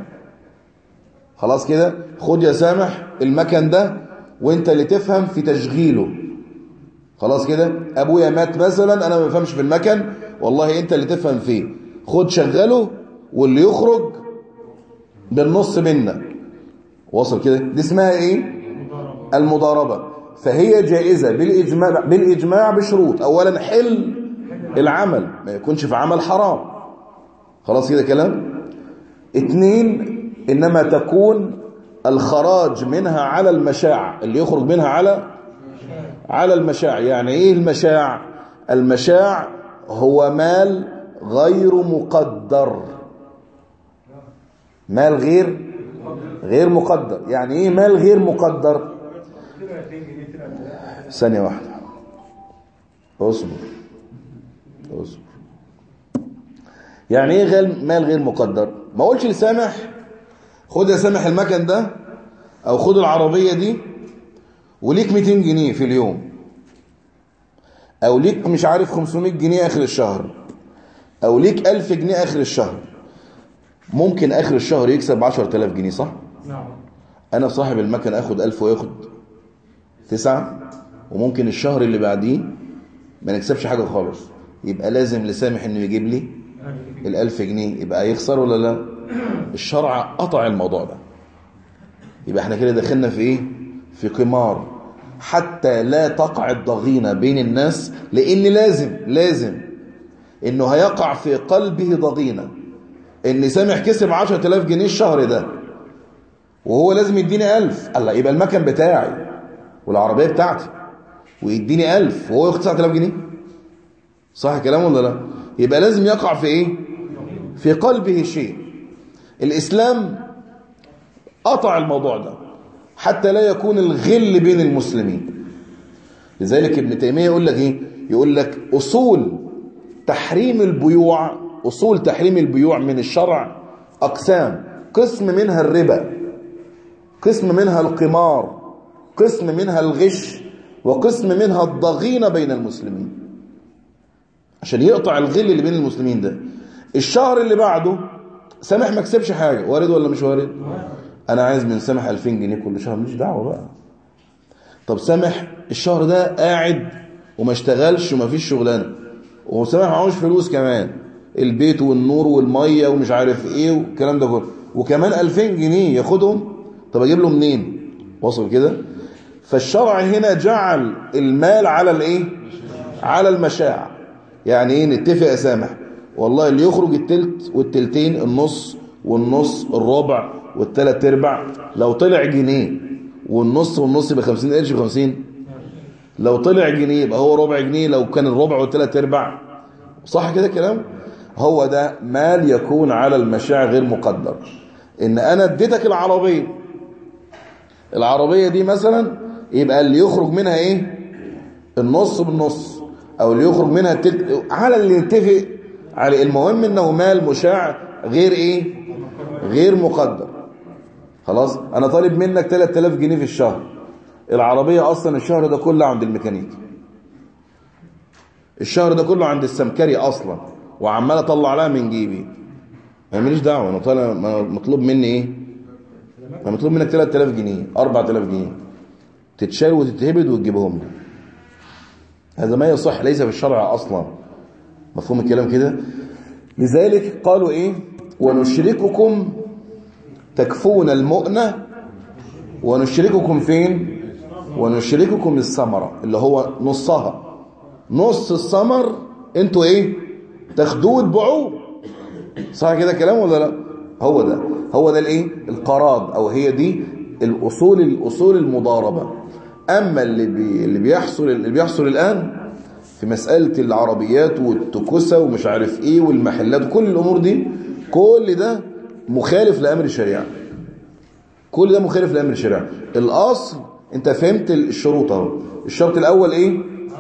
خلاص كده خد يا سامح المكن ده وانت اللي تفهم في تشغيله خلاص كده ابويا مات مثلا انا ما بفهمش في المكن والله انت اللي تفهم فيه خد شغله واللي يخرج بالنص منا وصل كده دي اسمها ايه المضاربه فهي جائزه بالاجماع بالاجماع بشروط اولا حل العمل ما يكونش في عمل حرام خلاص كده كلام اتنين انما تكون الخراج منها على المشاع اللي يخرج منها على على المشاع يعني ايه المشاع المشاع هو مال غير مقدر مال غير غير مقدر يعني ايه مال غير مقدر ثانية واحدة اصبر اصبر يعني ايه مال غير مقدر ما اقولش لسامح خد يا سامح المكن ده او خد العربية دي وليك 200 جنيه في اليوم او ليك مش عارف 500 جنيه اخر الشهر او ليك 1000 جنيه اخر الشهر ممكن اخر الشهر يكسب 10000 جنيه صح نعم انا صاحب المكن اخد 1000 وياخد تسعة وممكن الشهر اللي بعديه ما نكسبش حاجة خالص يبقى لازم لسامح انه يجيب لي الألف جنيه يبقى يخسر ولا لا الشرع قطع الموضوع ده يبقى احنا كده دخلنا في ايه في قمار حتى لا تقع الضغينة بين الناس لان لازم لازم انه هيقع في قلبه ضغينة ان سامح كسب 10000 جنيه الشهر ده وهو لازم يديني 1000 الله يبقى المكن بتاعي والعربية بتاعتي ويديني 1000 وهو ياخد 9000 جنيه صح كلام ولا لا يبقى لازم يقع في ايه في قلبه شيء الاسلام قطع الموضوع ده حتى لا يكون الغل بين المسلمين لذلك ابن تيمية يقول لك ايه يقول لك اصول تحريم البيوع اصول تحريم البيوع من الشرع اقسام قسم منها الربا قسم منها القمار قسم منها الغش وقسم منها الضغينة بين المسلمين عشان يقطع الغل اللي بين المسلمين ده الشهر اللي بعده سامح ما كسبش حاجة وارد ولا مش وارد انا عايز من سامح 2000 جنيه كل شهر مش دعوة بقى طب سامح الشهر ده قاعد وما اشتغلش وما فيش شغلانه وسامح معهوش فلوس كمان البيت والنور والميه ومش عارف ايه والكلام ده كله وكمان 2000 جنيه ياخدهم طب اجيب له منين وصل كده فالشرع هنا جعل المال على الايه على المشاع يعني ايه نتفق يا سامح والله اللي يخرج التلت والتلتين النص والنص الربع والتلات ارباع لو طلع جنيه والنص والنص يبقى 50 قرش ب 50 لو طلع جنيه يبقى هو ربع جنيه لو كان الربع والتلات ارباع صح كده الكلام هو ده مال يكون على المشاع غير مقدر ان انا اديتك العربيه العربيه دي مثلا يبقى اللي يخرج منها ايه النص بالنص او اللي يخرج منها التلت على اللي نتفق على المهم انه مال مشاع غير ايه غير مقدر خلاص انا طالب منك 3000 جنيه في الشهر العربية اصلا الشهر ده كله عند الميكانيكي الشهر ده كله عند السمكري اصلا وعمال اطلع لها من جيبي ما ماليش دعوه انا طالع مطلوب مني ايه انا مطلوب منك 3000 جنيه 4000 جنيه تتشال وتتهبد وتجيبهم لي هذا ما يصح ليس في الشرع اصلا مفهوم الكلام كده لذلك قالوا ايه ونشرككم تكفون المؤنة ونشرككم فين ونشرككم الثمرة اللي هو نصها نص الثمر انتوا ايه تاخدوه وتبيعوه صح كده كلام ولا لا هو ده هو ده الايه القراض او هي دي الاصول الاصول المضاربه اما اللي بي اللي بيحصل اللي بيحصل الان في مساله العربيات والتكوسه ومش عارف ايه والمحلات كل الامور دي كل ده مخالف لامر الشريعه كل ده مخالف لامر الشريعه الاصل انت فهمت الشروط اهو الشرط الاول ايه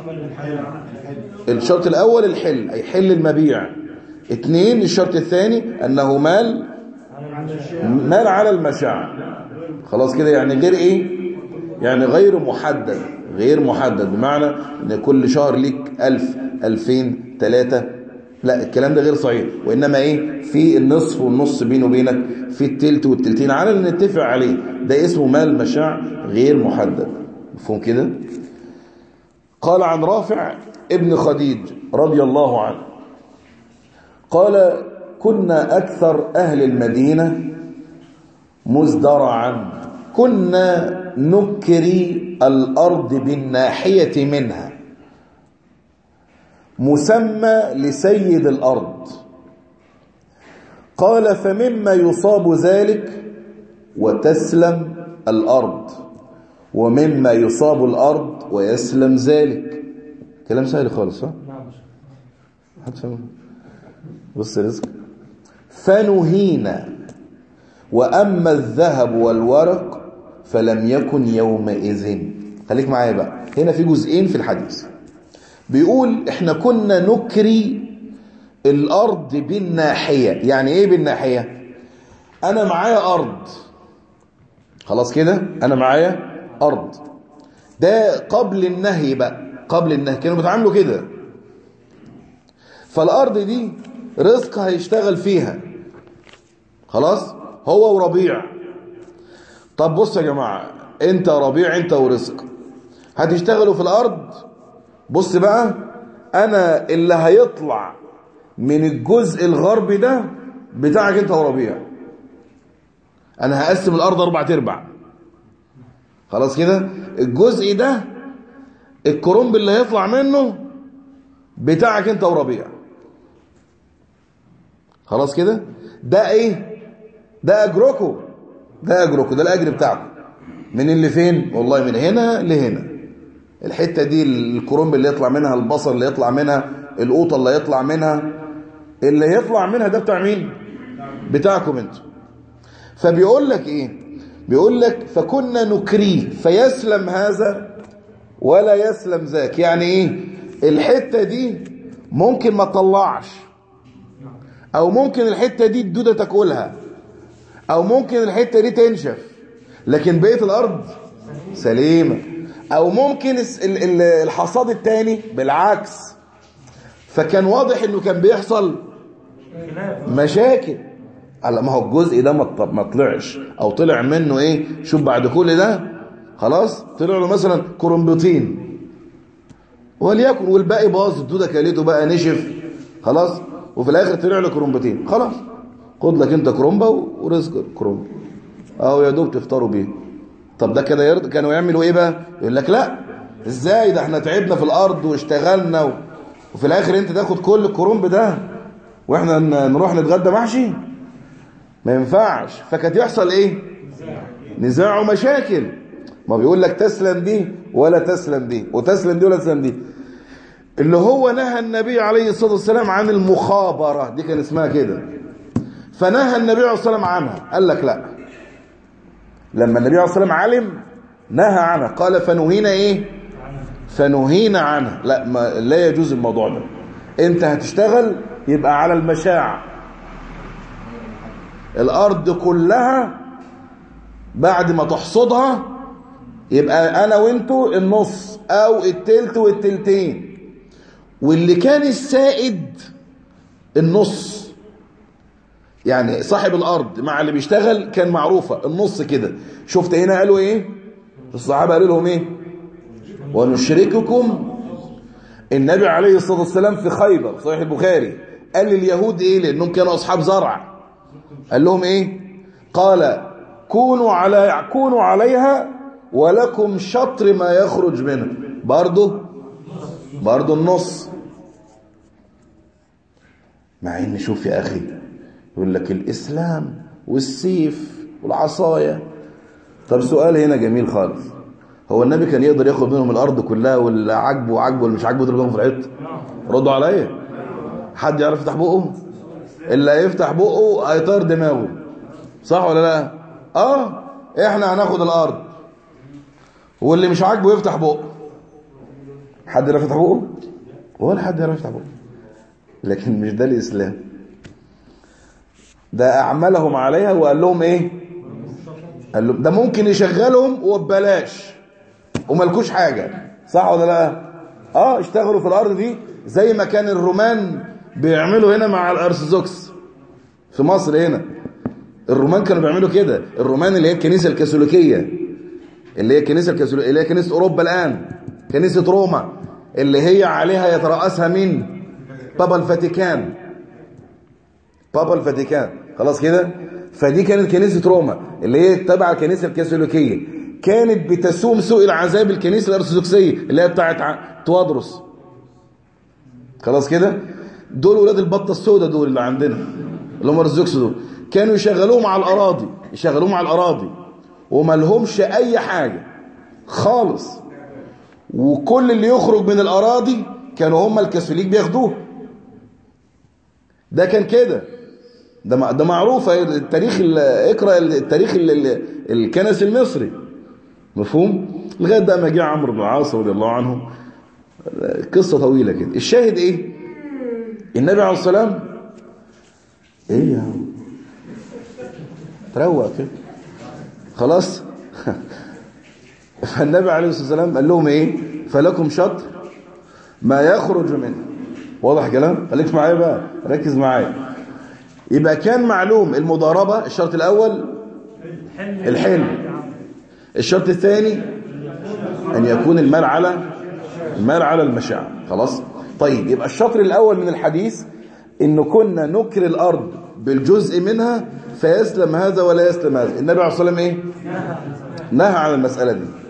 الشرط الاول الحل اي حل المبيع اثنين الشرط الثاني انه مال مال على المشاع خلاص كده يعني غير ايه يعني غير محدد غير محدد بمعنى ان كل شهر ليك ألف ألفين ثلاثة لا الكلام ده غير صحيح وإنما إيه في النصف والنص بينه وبينك في التلت والتلتين على اللي نتفق عليه ده اسمه مال مشاع غير محدد مفهوم كده قال عن رافع ابن خديج رضي الله عنه قال كنا أكثر أهل المدينة مزدرعا كنا نكري الأرض بالناحية منها مسمى لسيد الأرض قال فمما يصاب ذلك وتسلم الأرض ومما يصاب الأرض ويسلم ذلك كلام سهل خالص ها هتفهم بص رزق فنهينا وأما الذهب والورق فلم يكن يومئذ خليك معايا بقى هنا في جزئين في الحديث بيقول احنا كنا نكري الأرض بالناحية يعني ايه بالناحية أنا معايا أرض خلاص كده أنا معايا أرض ده قبل النهي بقى قبل النهي كانوا بيتعاملوا كده فالأرض دي رزق هيشتغل فيها خلاص هو وربيع طب بص يا جماعة انت ربيع انت ورزق هتشتغلوا في الأرض بص بقى أنا اللي هيطلع من الجزء الغربي ده بتاعك انت وربيع أنا هقسم الأرض أربع تربع خلاص كده الجزء ده الكرنب اللي هيطلع منه بتاعك انت وربيع خلاص كده ده ايه ده اجركم ده اجركم ده الاجر بتاعكم من اللي فين والله من هنا لهنا الحتة دي الكرنب اللي يطلع منها البصل اللي يطلع منها القوطة اللي يطلع منها اللي يطلع منها ده بتاع مين بتاعكم انتوا فبيقول لك ايه بيقول لك فكنا نكريه فيسلم هذا ولا يسلم ذاك يعني ايه الحتة دي ممكن ما تطلعش او ممكن الحتة دي الدودة تاكلها او ممكن الحتة دي تنشف لكن بقية الارض سليمة او ممكن الحصاد التاني بالعكس فكان واضح انه كان بيحصل مشاكل على ما هو الجزء ده ما طلعش او طلع منه ايه شوف بعد كل ده خلاص طلع له مثلا كرنبطين وليكن والباقي باظ الدوده كلته بقى نشف خلاص وفي الاخر طلع له كرنبطين خلاص خد لك انت كرنبه ورزق كرنب اهو يا دوب تفطروا بيه طب ده كده يرضى كانوا يعملوا ايه بقى يقول لك لا ازاي ده احنا تعبنا في الارض واشتغلنا و... وفي الاخر انت تاخد كل الكرنب ده واحنا نروح نتغدى محشي ما ينفعش فكانت يحصل ايه نزاع ومشاكل ما بيقول لك تسلم دي ولا تسلم دي وتسلم دي ولا تسلم دي اللي هو نهى النبي عليه الصلاة والسلام عن المخابرة دي كان اسمها كده فنهى النبي عليه الصلاة والسلام عنها قال لك لا لما النبي عليه الصلاة والسلام علم نهى عنها قال فنهينا ايه فنهينا عنها لا ما لا يجوز الموضوع ده انت هتشتغل يبقى على المشاع الارض كلها بعد ما تحصدها يبقى انا وانتو النص او التلت والتلتين واللي كان السائد النص يعني صاحب الارض مع اللي بيشتغل كان معروفة النص كده شفت هنا قالوا ايه الصحابة قالوا لهم ايه ونشرككم النبي عليه الصلاة والسلام في خيبر صحيح البخاري قال لليهود ايه لانهم كانوا اصحاب زرع قال لهم ايه قال كونوا على كونوا عليها ولكم شطر ما يخرج منها برضه برضه النص مع ان شوف يا اخي يقول لك الاسلام والسيف والعصايه طب سؤال هنا جميل خالص هو النبي كان يقدر ياخد منهم الارض كلها واللي عاجبه وعاجبه واللي مش عاجبه يضربهم في الحيط ردوا عليا حد يعرف يفتح بقه اللي هيفتح بقه هيطير دماغه صح ولا لا اه احنا هناخد الارض واللي مش عاجبه يفتح بقه حد يعرف يفتح بقه ولا حد يعرف يفتح بقه لكن مش ده الاسلام ده اعملهم عليها وقال لهم ايه قال لهم ده ممكن يشغلهم وببلاش وملكوش حاجه صح ولا لا اه اشتغلوا في الارض دي زي ما كان الرومان بيعملوا هنا مع الارثوذكس في مصر هنا الرومان كانوا بيعملوا كده الرومان اللي هي الكنيسه الكاثوليكيه اللي هي الكنيسه الكاثوليكيه اللي هي كنيسه اوروبا الان كنيسه روما اللي هي عليها يترأسها مين بابا الفاتيكان بابا الفاتيكان خلاص كده فدي كانت كنيسه روما اللي هي تبع الكنيسه الكاثوليكيه كانت بتسوم سوء العذاب الكنيسه الارثوذكسيه اللي هي بتاعت توادرس خلاص كده دول ولاد البطه السوداء دول اللي عندنا اللي هم الارثوذكس دول كانوا يشغلوهم على الاراضي يشغلوهم على الاراضي وما لهمش اي حاجه خالص وكل اللي يخرج من الاراضي كانوا هم الكاثوليك بياخدوه ده كان كده ده ده معروف التاريخ اقرا التاريخ الكنسي المصري مفهوم لغايه ده ما جه عمرو بن العاص رضي الله عنه قصه طويله كده الشاهد ايه النبي عليه الصلاه والسلام ايه يا عم تروق كده خلاص فالنبي عليه الصلاه والسلام قال لهم ايه فلكم شطر ما يخرج منه واضح كلام خليك معايا بقى ركز معايا يبقى كان معلوم المضاربه الشرط الاول الحلم الشرط الثاني ان يكون المال على المال على المشاع خلاص طيب يبقى الشطر الاول من الحديث ان كنا نكر الارض بالجزء منها فيسلم هذا ولا يسلم هذا النبي عليه الصلاه والسلام ايه نهى عن المساله دي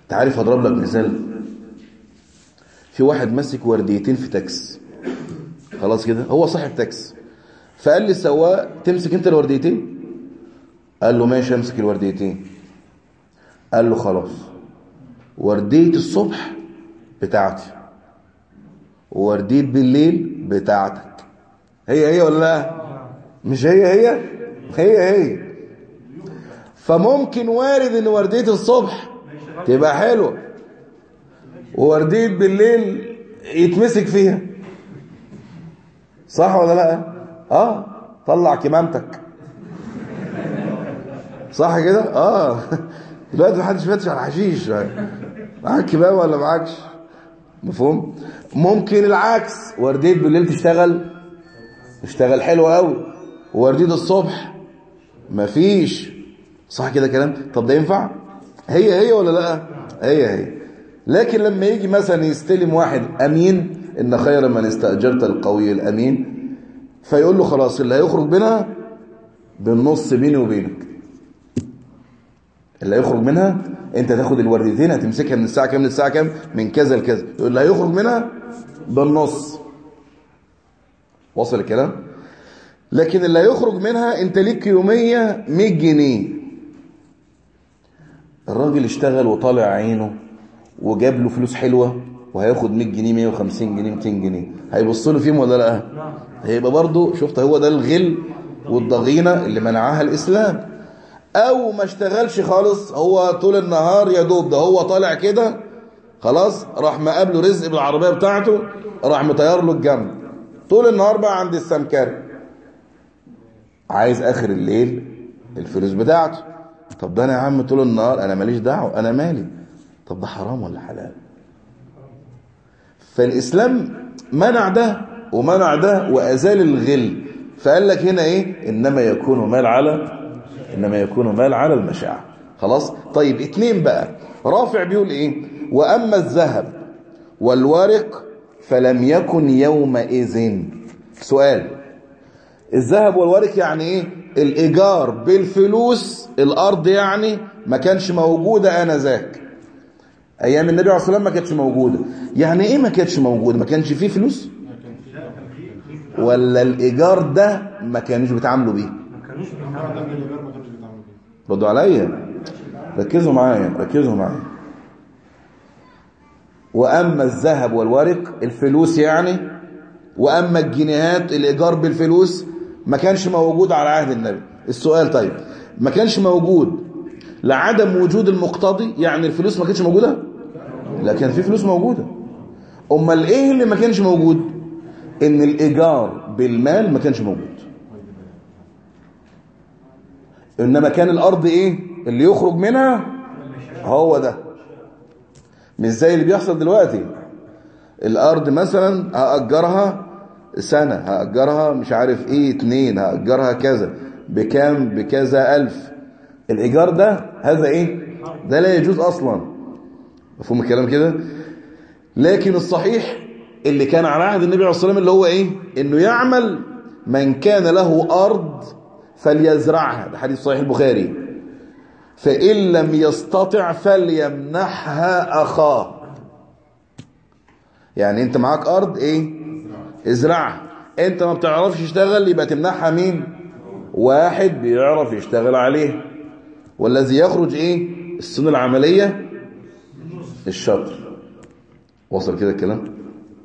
تعرف هضرب لك مثال في واحد ماسك ورديتين في تاكس خلاص كده هو صاحب تاكس فقال لي السواق تمسك انت الورديتين قال له ماشي امسك الورديتين قال له خلاص ورديه الصبح بتاعتي وورديه بالليل بتاعتك هي هي ولا لا مش هي هي هي هي فممكن وارد ان ورديه الصبح تبقى حلوه وورديه بالليل يتمسك فيها صح ولا لا اه طلع كمامتك صح كده اه دلوقتي محدش فاتش على الحشيش معاك كمامه ولا معاكش مفهوم ممكن العكس ورديه بالليل تشتغل تشتغل حلو قوي وورديه الصبح مفيش صح كده كلام طب ده ينفع هي هي ولا لا هي هي لكن لما يجي مثلا يستلم واحد امين ان خير من استاجرت القوي الامين فيقول له خلاص اللي هيخرج منها بالنص بيني وبينك اللي هيخرج منها انت تاخد الوردتين هتمسكها من الساعه كام للساعه كام من كذا لكذا يقول اللي هيخرج منها بالنص وصل الكلام لكن اللي هيخرج منها انت ليك يوميه 100 جنيه الراجل اشتغل وطالع عينه وجاب له فلوس حلوه وهياخد 100 جنيه 150 جنيه 200 جنيه هيبص له فيهم ولا لا هيبقى برضه شفت هو ده الغل والضغينه اللي منعها الاسلام او ما اشتغلش خالص هو طول النهار يا دوب ده هو طالع كده خلاص راح مقابله رزق بالعربيه بتاعته راح مطير له الجنب طول النهار بقى عند السمكري عايز اخر الليل الفلوس بتاعته طب ده انا يا عم طول النهار انا ماليش دعوه انا مالي طب ده حرام ولا حلال فالاسلام منع ده ومنع ده وازال الغل فقال لك هنا ايه انما يكون مال على انما يكون مال على المشاع خلاص طيب اتنين بقى رافع بيقول ايه واما الذهب والورق فلم يكن يومئذ سؤال الذهب والورق يعني ايه الايجار بالفلوس الارض يعني ما كانش موجوده انذاك ايام النبي عليه الصلاه والسلام ما كانتش موجوده يعني ايه ما كانتش موجوده ما كانش فيه فلوس ولا الايجار ده ما كانوش بيتعاملوا بيه ردوا عليا ركزوا معايا ركزوا معايا واما الذهب والورق الفلوس يعني واما الجنيهات الايجار بالفلوس ما كانش موجود على عهد النبي السؤال طيب ما كانش موجود لعدم وجود المقتضي يعني الفلوس ما كانتش موجوده لا كان في فلوس موجوده امال ايه اللي ما كانش موجود ان الايجار بالمال ما كانش موجود انما كان الارض ايه اللي يخرج منها هو ده مش زي اللي بيحصل دلوقتي الارض مثلا هاجرها سنة هاجرها مش عارف ايه اتنين هاجرها كذا بكام بكذا الف الايجار ده هذا ايه ده لا يجوز اصلا مفهوم الكلام كده لكن الصحيح اللي كان على عهد النبي عليه الصلاه والسلام اللي هو ايه انه يعمل من كان له ارض فليزرعها ده حديث صحيح البخاري فإن لم يستطع فليمنحها أخاه يعني انت معاك أرض ايه ازرعها انت ما بتعرفش تشتغل يبقى تمنحها مين واحد بيعرف يشتغل عليه والذي يخرج ايه السنة العملية الشطر وصل كده الكلام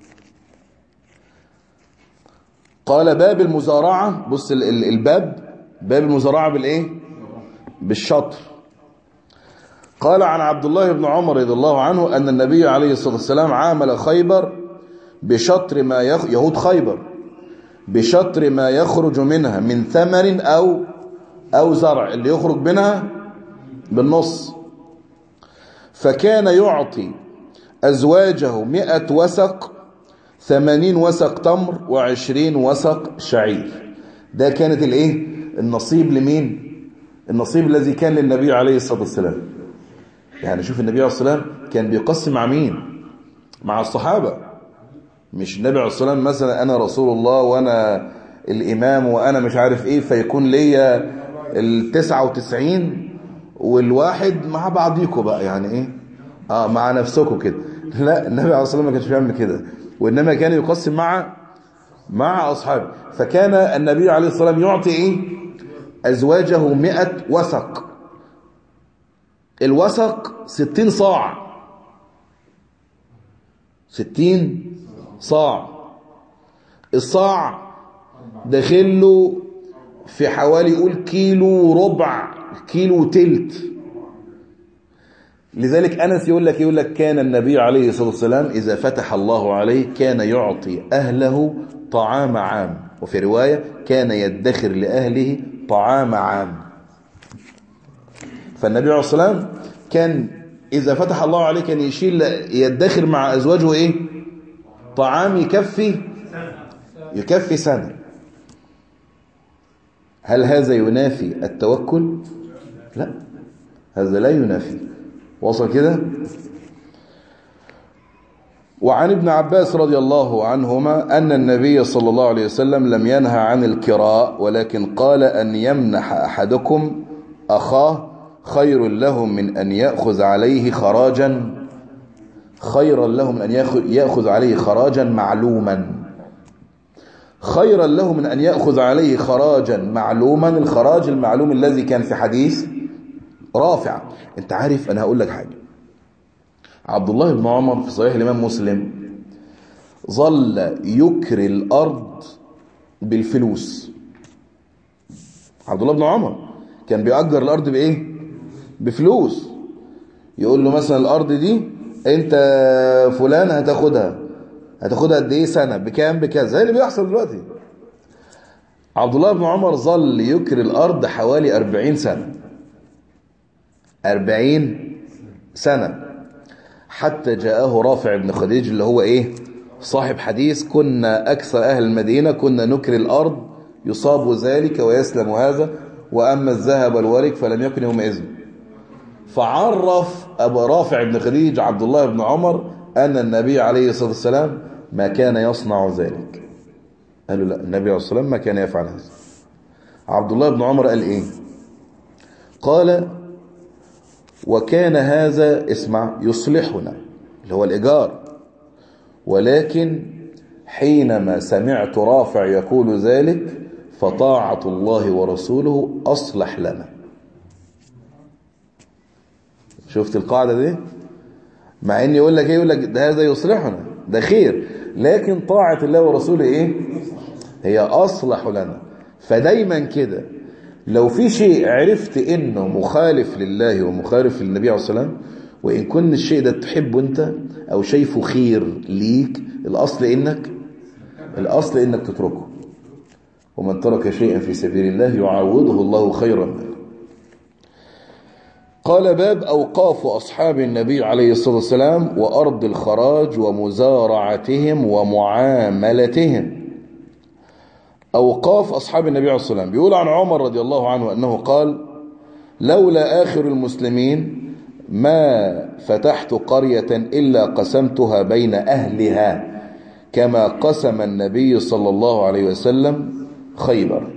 قال باب المزارعة بص الباب باب المزارعة بالايه بالشطر قال عن عبد الله بن عمر رضي الله عنه أن النبي عليه الصلاة والسلام عامل خيبر بشطر ما يخ... يهود خيبر بشطر ما يخرج منها من ثمر أو أو زرع اللي يخرج منها بالنص فكان يعطي أزواجه مئة وسق ثمانين وسق تمر وعشرين وسق شعير ده كانت الايه النصيب لمين النصيب الذي كان للنبي عليه الصلاة والسلام يعني شوف النبي عليه الصلاة والسلام كان بيقسم مع مين مع الصحابة مش النبي عليه الصلاة والسلام مثلا أنا رسول الله وأنا الإمام وأنا مش عارف إيه فيكون ليا التسعة وتسعين والواحد مع بعضيكوا بقى يعني إيه اه مع نفسكم كده لا النبي عليه الصلاه والسلام ما كانش بيعمل كده وانما كان يقسم مع مع اصحابه فكان النبي عليه الصلاه والسلام يعطي ايه ازواجه 100 وسق الوسق 60 صاع 60 صاع الصاع داخل له في حوالي يقول كيلو ربع كيلو تلت لذلك أنس يقول لك يقول لك كان النبي عليه الصلاة والسلام إذا فتح الله عليه كان يعطي أهله طعام عام وفي رواية كان يدخر لأهله طعام عام فالنبي عليه الصلاة والسلام كان إذا فتح الله عليه كان يشيل يدخر مع أزواجه إيه طعام يكفي يكفي سنة هل هذا ينافي التوكل لا هذا لا ينافي وصل كده وعن ابن عباس رضي الله عنهما أن النبي صلى الله عليه وسلم لم ينهى عن الكراء ولكن قال أن يمنح أحدكم أخاه خير له من أن يأخذ عليه خراجا خيرا له من أن يأخذ عليه خراجا معلوما خيرا له من أن يأخذ عليه خراجا معلوما الخراج المعلوم الذي كان في حديث رافع انت عارف أنا هقول لك حاجة عبد الله بن عمر في صحيح الإمام مسلم ظل يكري الأرض بالفلوس عبد الله بن عمر كان بيأجر الأرض بإيه بفلوس يقول له مثلا الأرض دي انت فلان هتاخدها هتاخدها قد ايه سنة بكام بكذا زي اللي بيحصل دلوقتي عبد الله بن عمر ظل يكري الأرض حوالي 40 سنة 40 سنة حتى جاءه رافع بن خديج اللي هو ايه صاحب حديث كنا أكثر أهل المدينة كنا نكري الأرض يصاب ذلك ويسلم هذا وأما الذهب والورق فلم يكن يومئذ فعرف أبو رافع بن خديج عبد الله بن عمر أن النبي عليه الصلاة والسلام ما كان يصنع ذلك قالوا لا النبي عليه الصلاة والسلام ما كان يفعل هذا عبد الله بن عمر قال إيه قال وكان هذا اسمع يصلحنا اللي هو الإيجار ولكن حينما سمعت رافع يقول ذلك فطاعة الله ورسوله أصلح لنا شفت القاعدة دي مع ان يقول لك ايه يقول لك ده هذا يصلحنا ده خير لكن طاعة الله ورسوله ايه هي اصلح لنا فدايما كده لو في شيء عرفت انه مخالف لله ومخالف للنبي عليه الصلاة والسلام وان كن الشيء ده تحبه انت او شايفه خير ليك الاصل انك الاصل انك تتركه ومن ترك شيئا في سبيل الله يعوضه الله خيرا منه قال باب أوقاف أصحاب النبي عليه الصلاة والسلام وأرض الخراج ومزارعتهم ومعاملتهم أوقاف أصحاب النبي عليه الصلاة والسلام بيقول عن عمر رضي الله عنه أنه قال لولا آخر المسلمين ما فتحت قرية إلا قسمتها بين أهلها كما قسم النبي صلى الله عليه وسلم خيبر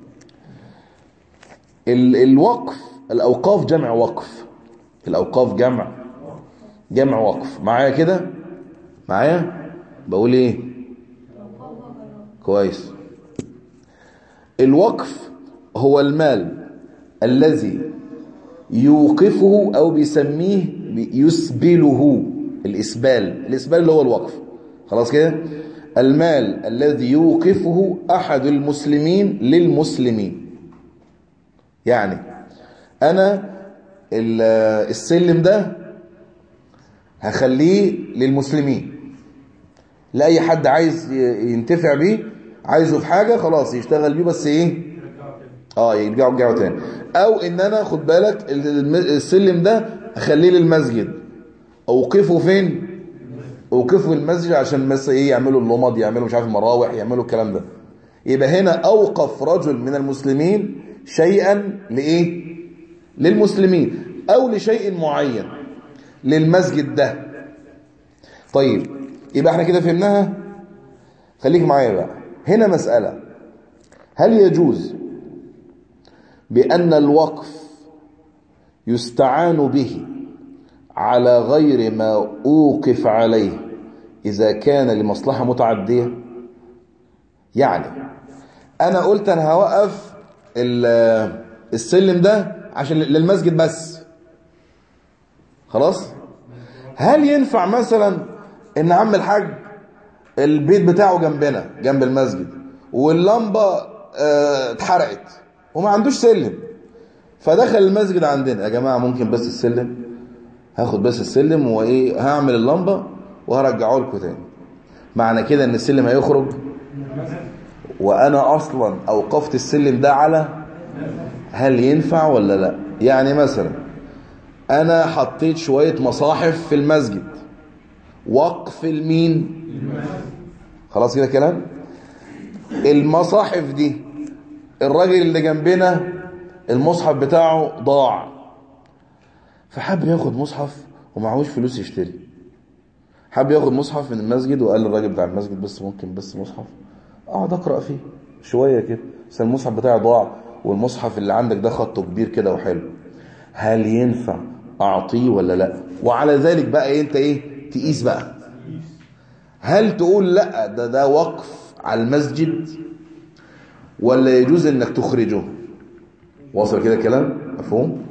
الوقف الأوقاف جمع وقف الأوقاف جمع جمع وقف معايا كده معايا بقول ايه كويس الوقف هو المال الذي يوقفه أو بيسميه يسبله الإسبال الإسبال اللي هو الوقف خلاص كده المال الذي يوقفه أحد المسلمين للمسلمين يعني أنا السلم ده هخليه للمسلمين لأي حد عايز ينتفع بيه عايزه في حاجة خلاص يشتغل بيه بس ايه اه يرجعوا يرجعوا تاني او ان انا خد بالك السلم ده اخليه للمسجد اوقفه فين اوقفه في المسجد عشان بس ايه يعملوا اللمض يعملوا مش عارف مراوح يعملوا الكلام ده يبقى هنا اوقف رجل من المسلمين شيئا لايه للمسلمين او لشيء معين للمسجد ده طيب يبقى احنا كده فهمناها خليك معايا بقى هنا مسألة هل يجوز بأن الوقف يستعان به على غير ما أوقف عليه إذا كان لمصلحة متعدية يعني أنا قلت أنا هوقف السلم ده عشان للمسجد بس خلاص هل ينفع مثلا ان عم الحاج البيت بتاعه جنبنا جنب المسجد واللمبة اه اتحرقت وما عندوش سلم فدخل المسجد عندنا يا جماعة ممكن بس السلم هاخد بس السلم وايه هعمل اللمبة وهرجعه لكم تاني معنى كده ان السلم هيخرج وانا اصلا اوقفت السلم ده على هل ينفع ولا لا يعني مثلا انا حطيت شوية مصاحف في المسجد وقف المين خلاص كده كلام المصاحف دي الراجل اللي جنبنا المصحف بتاعه ضاع فحب ياخد مصحف ومعهوش فلوس يشتري حب ياخد مصحف من المسجد وقال للراجل بتاع المسجد بس ممكن بس مصحف اقعد اقرا فيه شويه كده بس المصحف بتاعي ضاع والمصحف اللي عندك ده خطه كبير كده وحلو هل ينفع اعطيه ولا لا وعلى ذلك بقى انت ايه تقيس بقى هل تقول لا ده ده وقف على المسجد ولا يجوز انك تخرجه واصل كده كلام مفهوم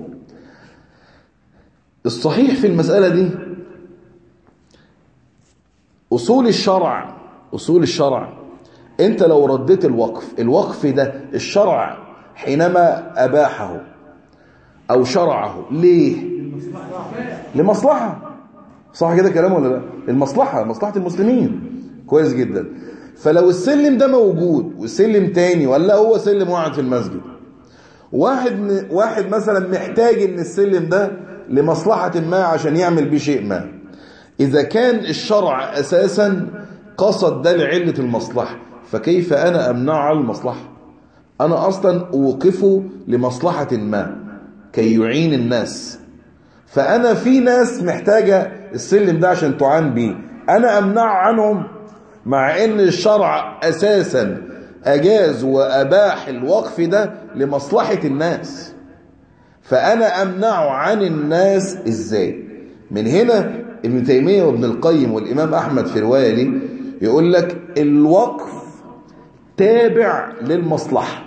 الصحيح في المسألة دي أصول الشرع أصول الشرع أنت لو رديت الوقف الوقف ده الشرع حينما أباحه أو شرعه ليه لمصلحة صح كده كلام ولا لا المصلحة مصلحة المسلمين كويس جدا فلو السلم ده موجود والسلم تاني ولا هو سلم واحد في المسجد واحد واحد مثلا محتاج ان السلم ده لمصلحة ما عشان يعمل بيه شيء ما إذا كان الشرع أساسا قصد ده لعلة المصلحة فكيف أنا أمنع المصلحة أنا أصلا أوقفه لمصلحة ما كي يعين الناس فأنا في ناس محتاجة السلم ده عشان تعان بيه أنا أمنع عنهم مع أن الشرع أساسا أجاز وأباح الوقف ده لمصلحة الناس فأنا أمنعه عن الناس إزاي من هنا ابن تيمية وابن القيم والإمام أحمد في رواية لي يقول لك الوقف تابع للمصلحة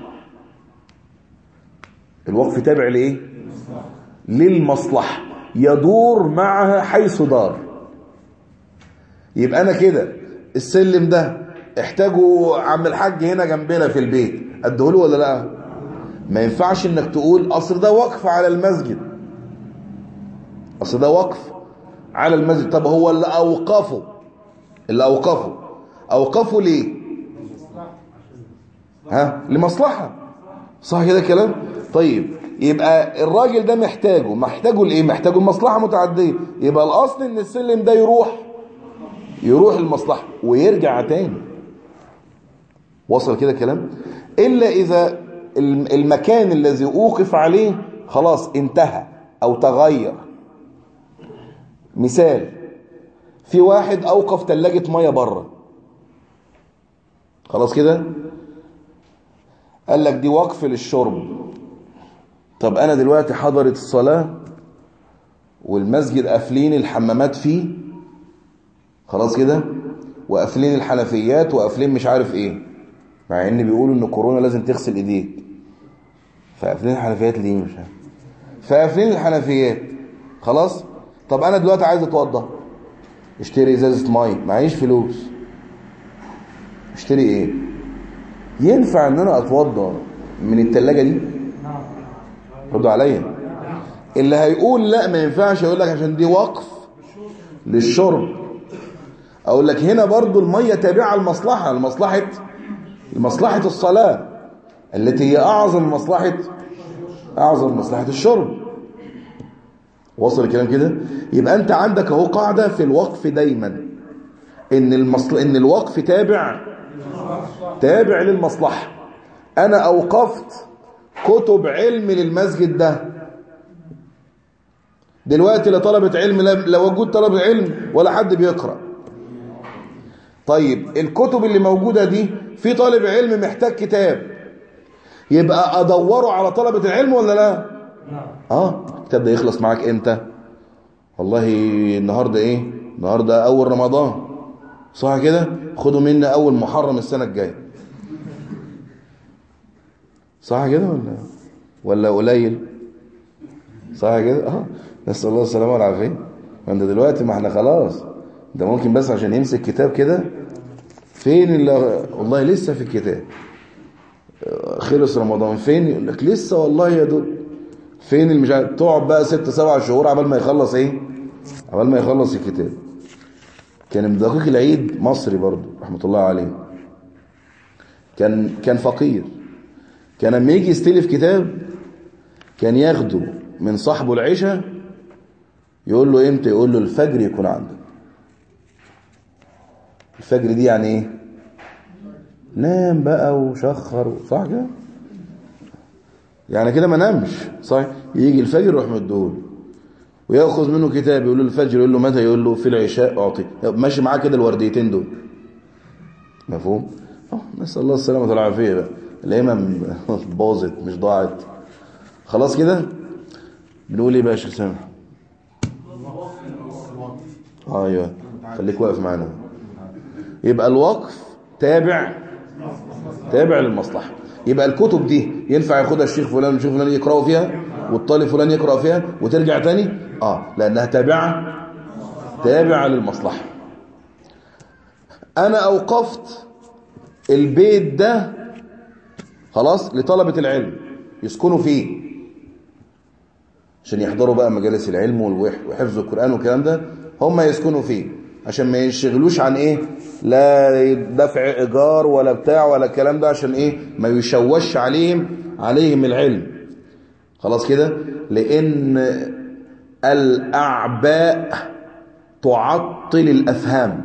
الوقف تابع لإيه للمصلحة يدور معها حيث دار يبقى أنا كده السلم ده احتاجوا عم الحاج هنا جنبنا في البيت ادهوله ولا لا ما ينفعش انك تقول اصل ده وقف على المسجد اصل ده وقف على المسجد طب هو اللي اوقفه اللي اوقفه اوقفه ليه ها لمصلحة صح كده كلام طيب يبقى الراجل ده محتاجه محتاجه لايه محتاجه لمصلحة متعدية يبقى الاصل ان السلم ده يروح يروح المصلحة ويرجع تاني وصل كده كلام إلا إذا المكان الذي أوقف عليه خلاص انتهى أو تغير مثال في واحد أوقف تلاجة مية بره خلاص كده قال لك دي وقف للشرب طب أنا دلوقتي حضرت الصلاة والمسجد قافلين الحمامات فيه خلاص كده وقافلين الحنفيات وقافلين مش عارف ايه مع ان بيقولوا ان كورونا لازم تغسل ايديك فقافلين الحنفيات ليه مش عارف فقافلين الحنفيات خلاص طب انا دلوقتي عايز اتوضى اشتري ازازه ميه معيش فلوس اشتري ايه ينفع ان انا اتوضى من التلاجة دي ردوا عليا اللي هيقول لا ما ينفعش يقول لك عشان دي وقف للشرب اقول لك هنا برضو المية تابعة للمصلحة لمصلحة لمصلحة الصلاة التي هي اعظم مصلحة اعظم مصلحة الشرب وصل الكلام كده يبقى انت عندك اهو قاعدة في الوقف دايما ان المصل... ان الوقف تابع تابع للمصلحة انا اوقفت كتب علم للمسجد ده دلوقتي لا طلبة علم لا وجود طلبة علم ولا حد بيقرأ طيب الكتب اللي موجودة دي في طالب علم محتاج كتاب يبقى ادوره على طلبة العلم ولا لا اه الكتاب ده يخلص معاك امتى والله النهاردة ايه النهاردة اول رمضان صح كده خدوا منا اول محرم السنة الجاية صح كده ولا ولا قليل صح كده اه نسال الله السلامه والعافيه انت دلوقتي ما احنا خلاص ده ممكن بس عشان يمسك كتاب كده فين اللي والله لسه في الكتاب خلص رمضان فين يقول لك لسه والله يا دول فين اللي مش عارف تقعد بقى ست سبع شهور عبال ما يخلص ايه عبال ما يخلص الكتاب كان من دقيق العيد مصري برضه رحمه الله عليه كان كان فقير كان لما يجي يستلف كتاب كان ياخده من صاحبه العشاء يقول له امتى يقول له الفجر يكون عندك الفجر دي يعني ايه نام بقى وشخر صح كده يعني كده ما نامش صح يجي الفجر يروح مديهوله وياخذ منه كتاب يقول له الفجر يقول له متى يقول له في العشاء اعطي ماشي معاه كده الورديتين دول مفهوم اه نسال الله السلامه والعافيه بقى الايمه باظت مش ضاعت خلاص كده بنقول ايه بقى يا شيخ سامح ايوه خليك واقف معانا يبقى الوقف تابع تابع للمصلحه يبقى الكتب دي ينفع ياخدها الشيخ فلان والشيخ فلان يقراوا فيها والطالب فلان يقرا فيها وترجع تاني اه لانها تابعه تابعه للمصلحه انا اوقفت البيت ده خلاص لطلبه العلم يسكنوا فيه عشان يحضروا بقى مجالس العلم وحفظ القرآن والكلام ده هم يسكنوا فيه عشان ما ينشغلوش عن ايه لا دفع ايجار ولا بتاع ولا الكلام ده عشان ايه ما يشوش عليهم عليهم العلم خلاص كده لان الاعباء تعطل الافهام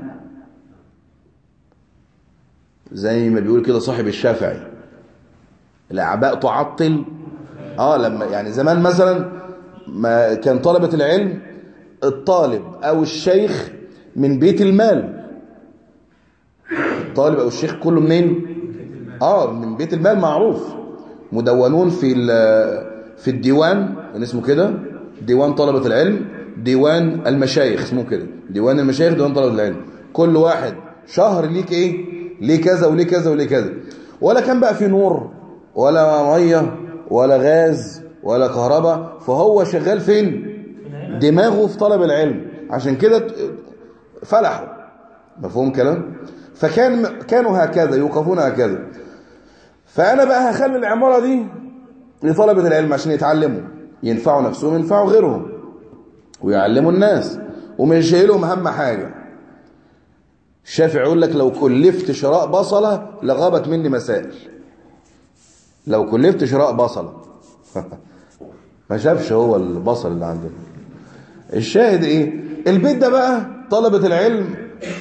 زي ما بيقول كده صاحب الشافعي الاعباء تعطل اه لما يعني زمان مثلا ما كان طلبة العلم الطالب او الشيخ من بيت المال الطالب او الشيخ كله منين اه من بيت المال معروف مدونون في في الديوان يعني اسمه كده ديوان طلبة العلم ديوان المشايخ اسمه كده ديوان المشايخ ديوان طلبة العلم كل واحد شهر ليك ايه ليه كذا وليه كذا وليه كذا ولا كان بقى في نور ولا ميه ولا غاز ولا كهرباء فهو شغال فين دماغه في طلب العلم عشان كده فلحوا مفهوم كلام فكان كانوا هكذا يوقفون هكذا فانا بقى هخلي العماره دي لطلبه العلم عشان يتعلموا ينفعوا نفسهم ينفعوا غيرهم ويعلموا الناس ومش شايلهم اهم حاجه الشافعي يقول لك لو كلفت شراء بصله لغابت مني مسائل لو كلفت شراء بصله ما شافش هو البصل اللي عندنا الشاهد ايه البيت ده بقى طلبة العلم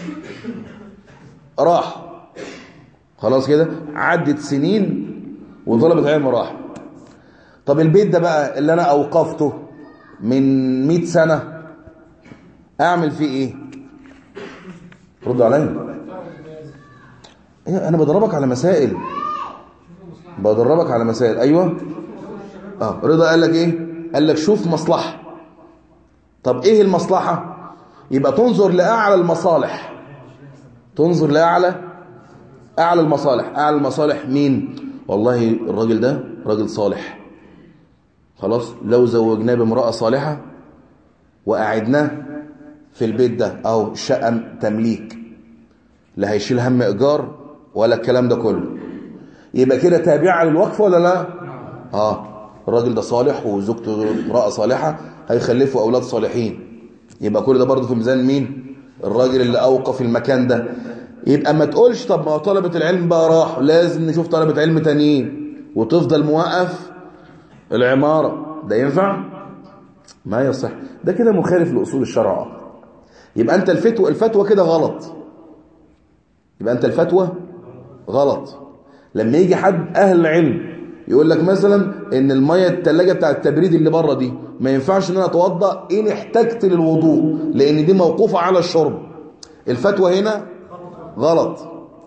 راح خلاص كده عدت سنين وطلبة العلم راح طب البيت ده بقى اللي انا اوقفته من 100 سنة اعمل فيه ايه ردوا عليا إيه انا بدربك على مسائل بدربك على مسائل ايوه اه رضا قال لك ايه قال لك شوف مصلحه طب ايه المصلحه يبقى تنظر لاعلى المصالح تنظر لاعلى اعلى المصالح اعلى المصالح مين والله الراجل ده راجل صالح خلاص لو زوجناه بامراه صالحه وقعدناه في البيت ده اهو الشقه تمليك لا هيشيل هم ايجار ولا الكلام ده كله يبقى كده تابعه للوقف ولا لا اه الراجل ده صالح وزوجته امراه صالحه هيخلفوا اولاد صالحين يبقى كل ده برضه في ميزان مين الراجل اللي اوقف المكان ده يبقى ما تقولش طب ما طلبه العلم بقى راحوا لازم نشوف طلبه علم تانيين وتفضل موقف العماره ده ينفع ما يصح ده كده مخالف لاصول الشرع يبقى انت الفتوى الفتوى كده غلط يبقى انت الفتوى غلط لما يجي حد اهل العلم يقول لك مثلا ان الميه الثلاجه بتاع التبريد اللي بره دي ما ينفعش ان انا اتوضا ان احتجت للوضوء لان دي موقوفه على الشرب الفتوى هنا غلط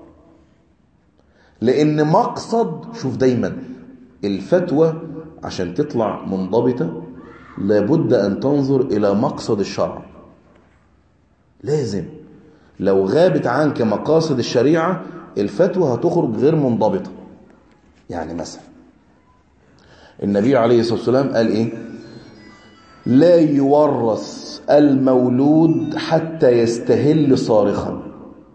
لان مقصد شوف دايما الفتوى عشان تطلع منضبطه لابد أن تنظر إلى مقصد الشرع لازم لو غابت عنك مقاصد الشريعة الفتوى هتخرج غير منضبطة يعني مثلا النبي عليه الصلاة والسلام قال إيه لا يورث المولود حتى يستهل صارخا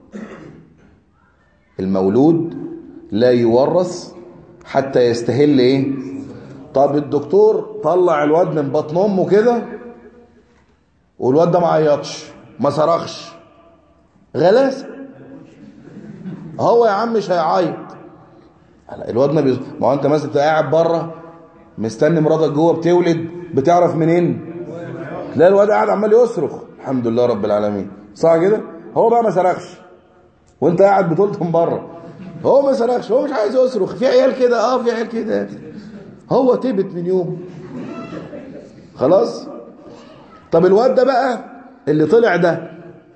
المولود لا يورث حتى يستهل ايه طب الدكتور طلع الواد من بطن امه كده والواد ده ما عيطش ما صرخش غلاسه هو يا عم مش هيعيط الواد ما بيز... ما هو انت مثلا تبقى قاعد بره مستني مراتك جوه بتولد بتعرف منين تلاقي الواد قاعد عمال يصرخ الحمد لله رب العالمين صح كده هو بقى ما صرخش وانت قاعد بتلطم بره هو ما صرخش هو مش عايز يصرخ في عيال كده اه في عيال كده هو تبت من يوم خلاص طب الواد ده بقى اللي طلع ده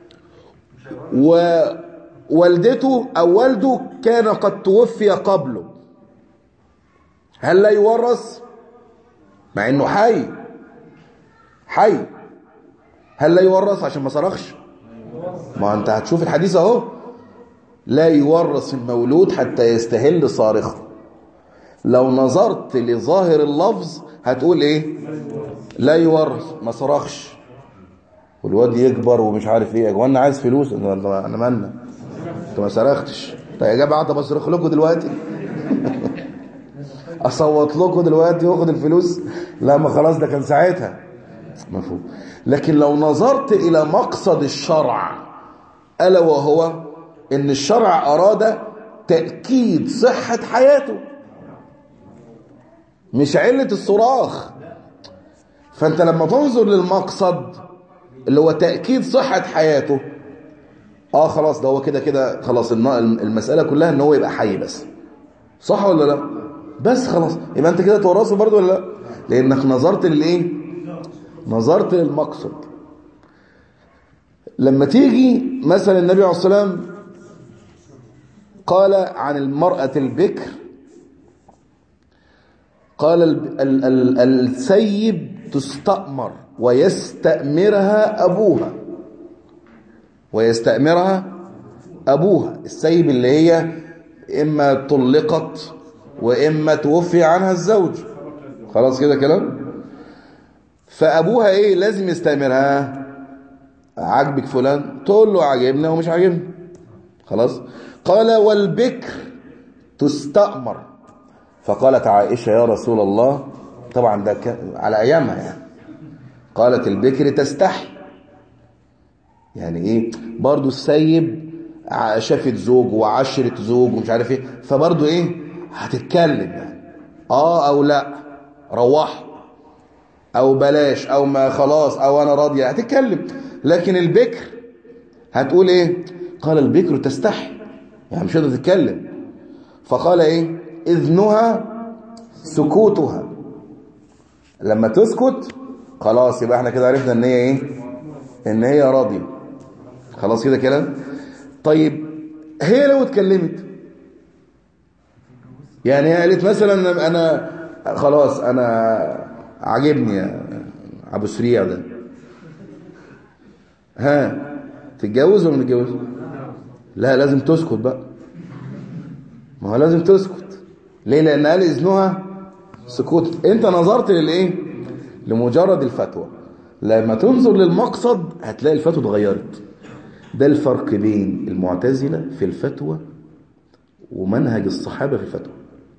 ووالدته او والده كان قد توفي قبله هل لا يورث مع انه حي حي هل لا يورث عشان ما صرخش ما انت هتشوف الحديث اهو لا يورث المولود حتى يستهل صارخا لو نظرت لظاهر اللفظ هتقول ايه لا يورث ما صرخش والواد يكبر ومش عارف ايه وانا عايز فلوس انا مالنا انت ما صرختش طيب يا جماعه طب اصرخ لكم دلوقتي اصوت لكم دلوقتي واخد الفلوس لا ما خلاص ده كان ساعتها مفهوم لكن لو نظرت الى مقصد الشرع الا وهو ان الشرع اراد تاكيد صحه حياته مش علة الصراخ فانت لما تنظر للمقصد اللي هو تأكيد صحة حياته اه خلاص ده هو كده كده خلاص المسألة كلها ان هو يبقى حي بس صح ولا لا بس خلاص يبقى انت كده تورثه برضه ولا لا لانك نظرت للايه نظرت للمقصد لما تيجي مثلا النبي عليه الصلاة والسلام قال عن المرأة البكر قال ال ال ال السيب تستأمر ويستأمرها أبوها ويستأمرها أبوها السيب اللي هي إما طلقت وإما توفي عنها الزوج خلاص كده كلام فأبوها إيه لازم يستأمرها عاجبك فلان تقول له عاجبني ومش عاجبني خلاص قال والبكر تستأمر فقالت عائشة يا رسول الله طبعا ده على أيامها يعني قالت البكر تستحي يعني ايه برضو السيب شافت زوج وعشرة زوج ومش عارف ايه فبرضو ايه هتتكلم يعني اه او لا روح او بلاش او ما خلاص او انا راضية هتتكلم لكن البكر هتقول ايه قال البكر تستحي يعني مش قادره تتكلم فقال ايه اذنها سكوتها لما تسكت خلاص يبقى احنا كده عرفنا ان هي ايه ان هي راضيه خلاص كده كلام طيب هي لو اتكلمت يعني هي قالت مثلا انا خلاص انا عاجبني يا ابو سريع ده ها تتجوز ولا ما تتجوز لا لازم تسكت بقى ما هو لازم تسكت ليه لان قال اذنها سكوت انت نظرت للايه لمجرد الفتوى لما تنظر للمقصد هتلاقي الفتوى اتغيرت ده الفرق بين المعتزلة في الفتوى ومنهج الصحابة في الفتوى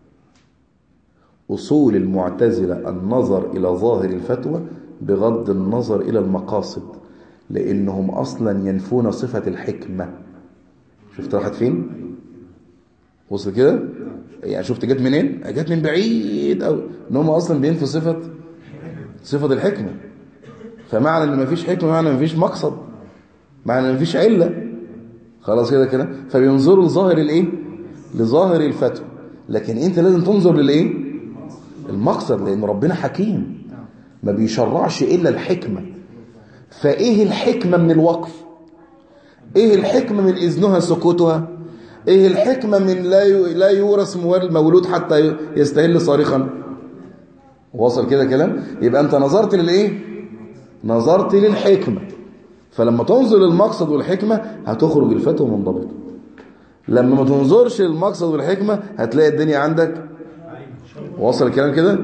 أصول المعتزلة النظر إلى ظاهر الفتوى بغض النظر إلى المقاصد لأنهم أصلا ينفون صفة الحكمة شفت راحت فين وصل كده يعني شفت جت منين جت من بعيد أو ان هم اصلا بينفوا صفه صفه الحكمه فمعنى ان مفيش حكمه معنى ان مفيش مقصد معنى ان مفيش عله خلاص كده كده فبينظروا لظاهر الايه لظاهر الفتوى لكن انت لازم تنظر للايه المقصد لان ربنا حكيم ما بيشرعش الا الحكمه فايه الحكمه من الوقف ايه الحكمه من اذنها سكوتها ايه الحكمة من لا لا يورث مولود حتى يستهل صارخا وصل كده كلام يبقى انت نظرت للايه نظرت للحكمة فلما تنظر للمقصد والحكمة هتخرج الفتوى منضبطة لما ما تنظرش للمقصد والحكمة هتلاقي الدنيا عندك وصل الكلام كده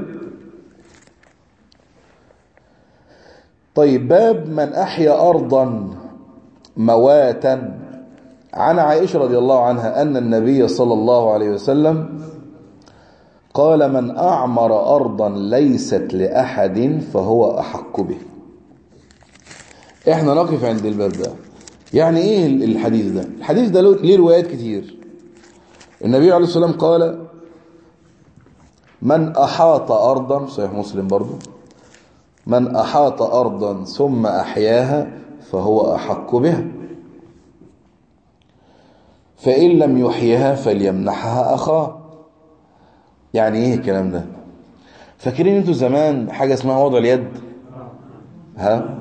طيب باب من أحيا أرضا مواتا عن عائشة رضي الله عنها أن النبي صلى الله عليه وسلم قال من أعمر أرضا ليست لأحد فهو أحق به احنا نقف عند الباب ده يعني ايه الحديث ده الحديث ده ليه روايات كتير النبي عليه الصلاة والسلام قال من أحاط أرضا صحيح مسلم برضو من أحاط أرضا ثم أحياها فهو أحق بها فإن لم يحيها فليمنحها أخاه يعني إيه الكلام ده فاكرين انتوا زمان حاجة اسمها وضع اليد ها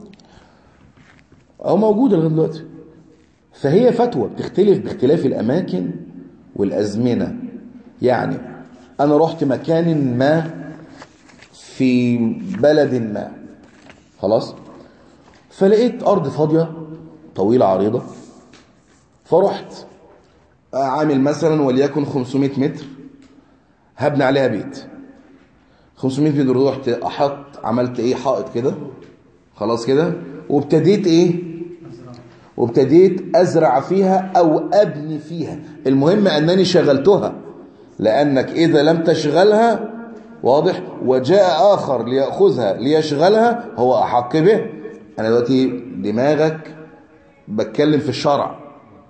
أو موجودة لغاية دلوقتي فهي فتوى بتختلف باختلاف الأماكن والأزمنة يعني أنا رحت مكان ما في بلد ما خلاص فلقيت أرض فاضية طويلة عريضة فرحت عامل مثلا وليكن 500 متر هبني عليها بيت 500 متر رحت أحط عملت إيه حائط كده خلاص كده وابتديت إيه وابتديت أزرع فيها أو أبني فيها المهم أنني شغلتها لأنك إذا لم تشغلها واضح وجاء آخر ليأخذها ليشغلها هو أحق به أنا دلوقتي دماغك بتكلم في الشرع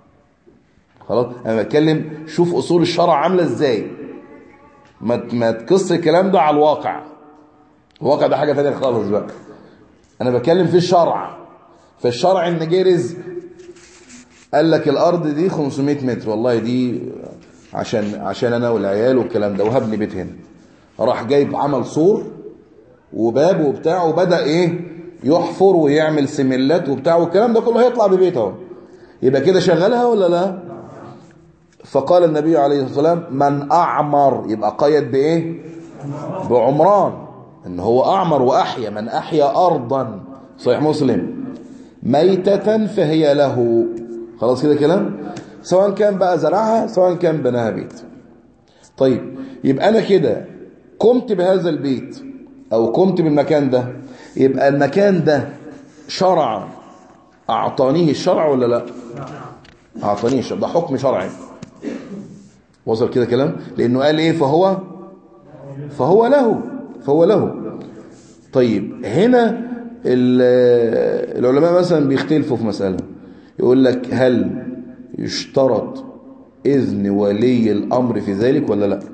خلاص أنا بتكلم شوف أصول الشرع عاملة إزاي ما ما تقص الكلام ده على الواقع الواقع ده حاجة ثانيه خالص بقى أنا بتكلم في الشرع في الشرع إن جه رزق قال لك الأرض دي 500 متر والله دي عشان عشان أنا والعيال والكلام ده وهبني بيت هنا راح جايب عمل سور وباب وبتاع وبدأ ايه يحفر ويعمل سملات وبتاع والكلام ده كله هيطلع ببيت اهو يبقى كده شغلها ولا لا فقال النبي عليه الصلاة والسلام من أعمر يبقى قيد بإيه بعمران إن هو أعمر وأحيا من أحيا أرضا صحيح مسلم ميتة فهي له خلاص كده كلام سواء كان بقى زرعها سواء كان بناها بيت طيب يبقى أنا كده قمت بهذا البيت أو قمت بالمكان ده يبقى المكان ده شرعا أعطانيه الشرع ولا لا أعطانيه الشرع ده حكم شرعي وصل كده كلام لأنه قال إيه فهو فهو له فهو له طيب هنا العلماء مثلا بيختلفوا في مسألة يقول لك هل يشترط إذن ولي الأمر في ذلك ولا لا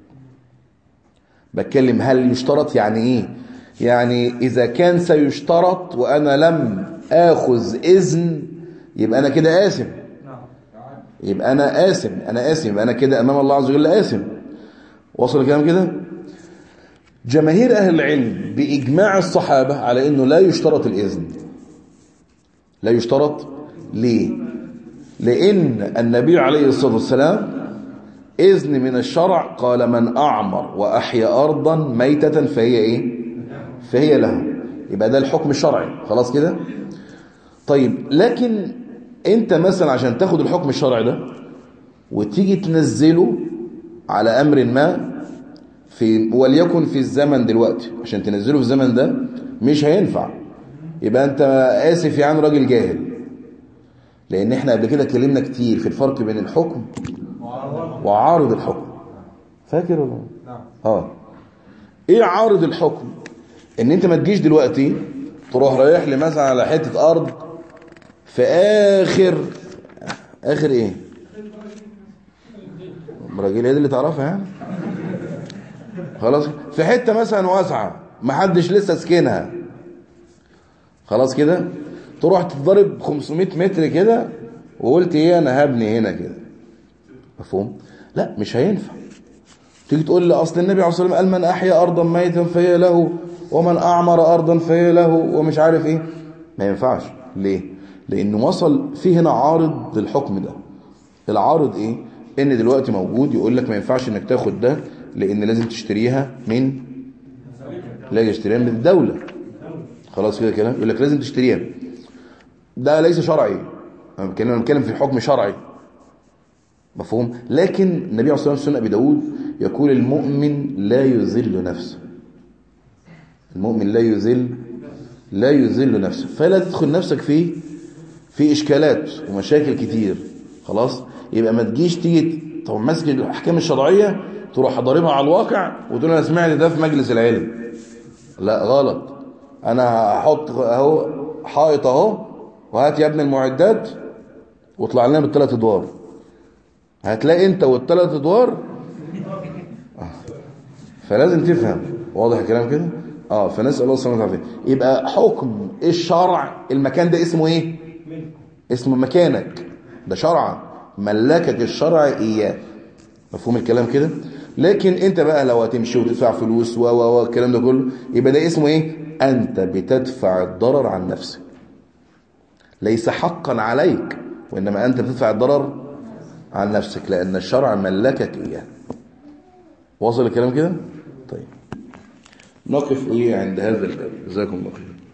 بتكلم هل يشترط يعني ايه يعني اذا كان سيشترط وانا لم اخذ اذن يبقى انا كده آثم يبقى انا آثم انا آثم يبقى انا كده امام الله عز وجل آثم وصل الكلام كده جماهير اهل العلم باجماع الصحابه على انه لا يشترط الاذن لا يشترط ليه لان النبي عليه الصلاه والسلام إذن من الشرع قال من أعمر وأحيا أرضا ميتة فهي إيه فهي له يبقى ده الحكم الشرعي خلاص كده طيب لكن انت مثلا عشان تاخد الحكم الشرعي ده وتيجي تنزله على أمر ما في وليكن في الزمن دلوقتي عشان تنزله في الزمن ده مش هينفع يبقى انت آسف يا عم راجل جاهل لأن احنا قبل كده اتكلمنا كتير في الفرق بين الحكم وعارض الحكم فاكر ولا نعم اه ايه عارض الحكم ان انت ما تجيش دلوقتي تروح رايح لي مثلا على حته ارض في اخر اخر ايه براجيل هي دي اللي تعرفها يعني خلاص في حته مثلا واسعه ما حدش لسه سكنها خلاص كده تروح تضرب 500 متر كده وقلت ايه انا هبني هنا كده مفهوم لا مش هينفع تيجي تقول لي اصل النبي عليه الصلاه والسلام قال من احيا ارضا ميتا فهي له ومن اعمر ارضا فهي له ومش عارف ايه ما ينفعش ليه لانه وصل في هنا عارض للحكم ده العارض ايه ان دلوقتي موجود يقول لك ما ينفعش انك تاخد ده لان لازم تشتريها من لا يشتريها من الدولة خلاص كده كلام يقول لك لازم تشتريها ده ليس شرعي انا بتكلم انا بتكلم في الحكم شرعي مفهوم لكن النبي عليه الصلاه والسلام ابي داود يقول المؤمن لا يذل نفسه المؤمن لا يذل لا يذل نفسه فلا تدخل نفسك في في اشكالات ومشاكل كتير خلاص يبقى ما تجيش تيجي طب ماسك الاحكام الشرعيه تروح ضاربها على الواقع وتقول انا سمعت ده في مجلس العلم لا غلط انا هحط اهو حائط اهو وهات يا ابن المعدات واطلع لنا بالثلاث ادوار هتلاقي انت والثلاث ادوار فلازم تفهم واضح الكلام كده اه فنسال الله سبحانه وتعالى يبقى حكم الشرع المكان ده اسمه ايه اسمه مكانك ده شرعا ملكك الشرع اياه مفهوم الكلام كده لكن انت بقى لو هتمشي وتدفع فلوس و و الكلام ده كله يبقى ده اسمه ايه انت بتدفع الضرر عن نفسك ليس حقا عليك وانما انت بتدفع الضرر عن نفسك لان الشرع ملكك اياه واصل الكلام كده طيب نقف ايه عند هذا الباب جزاكم الله خير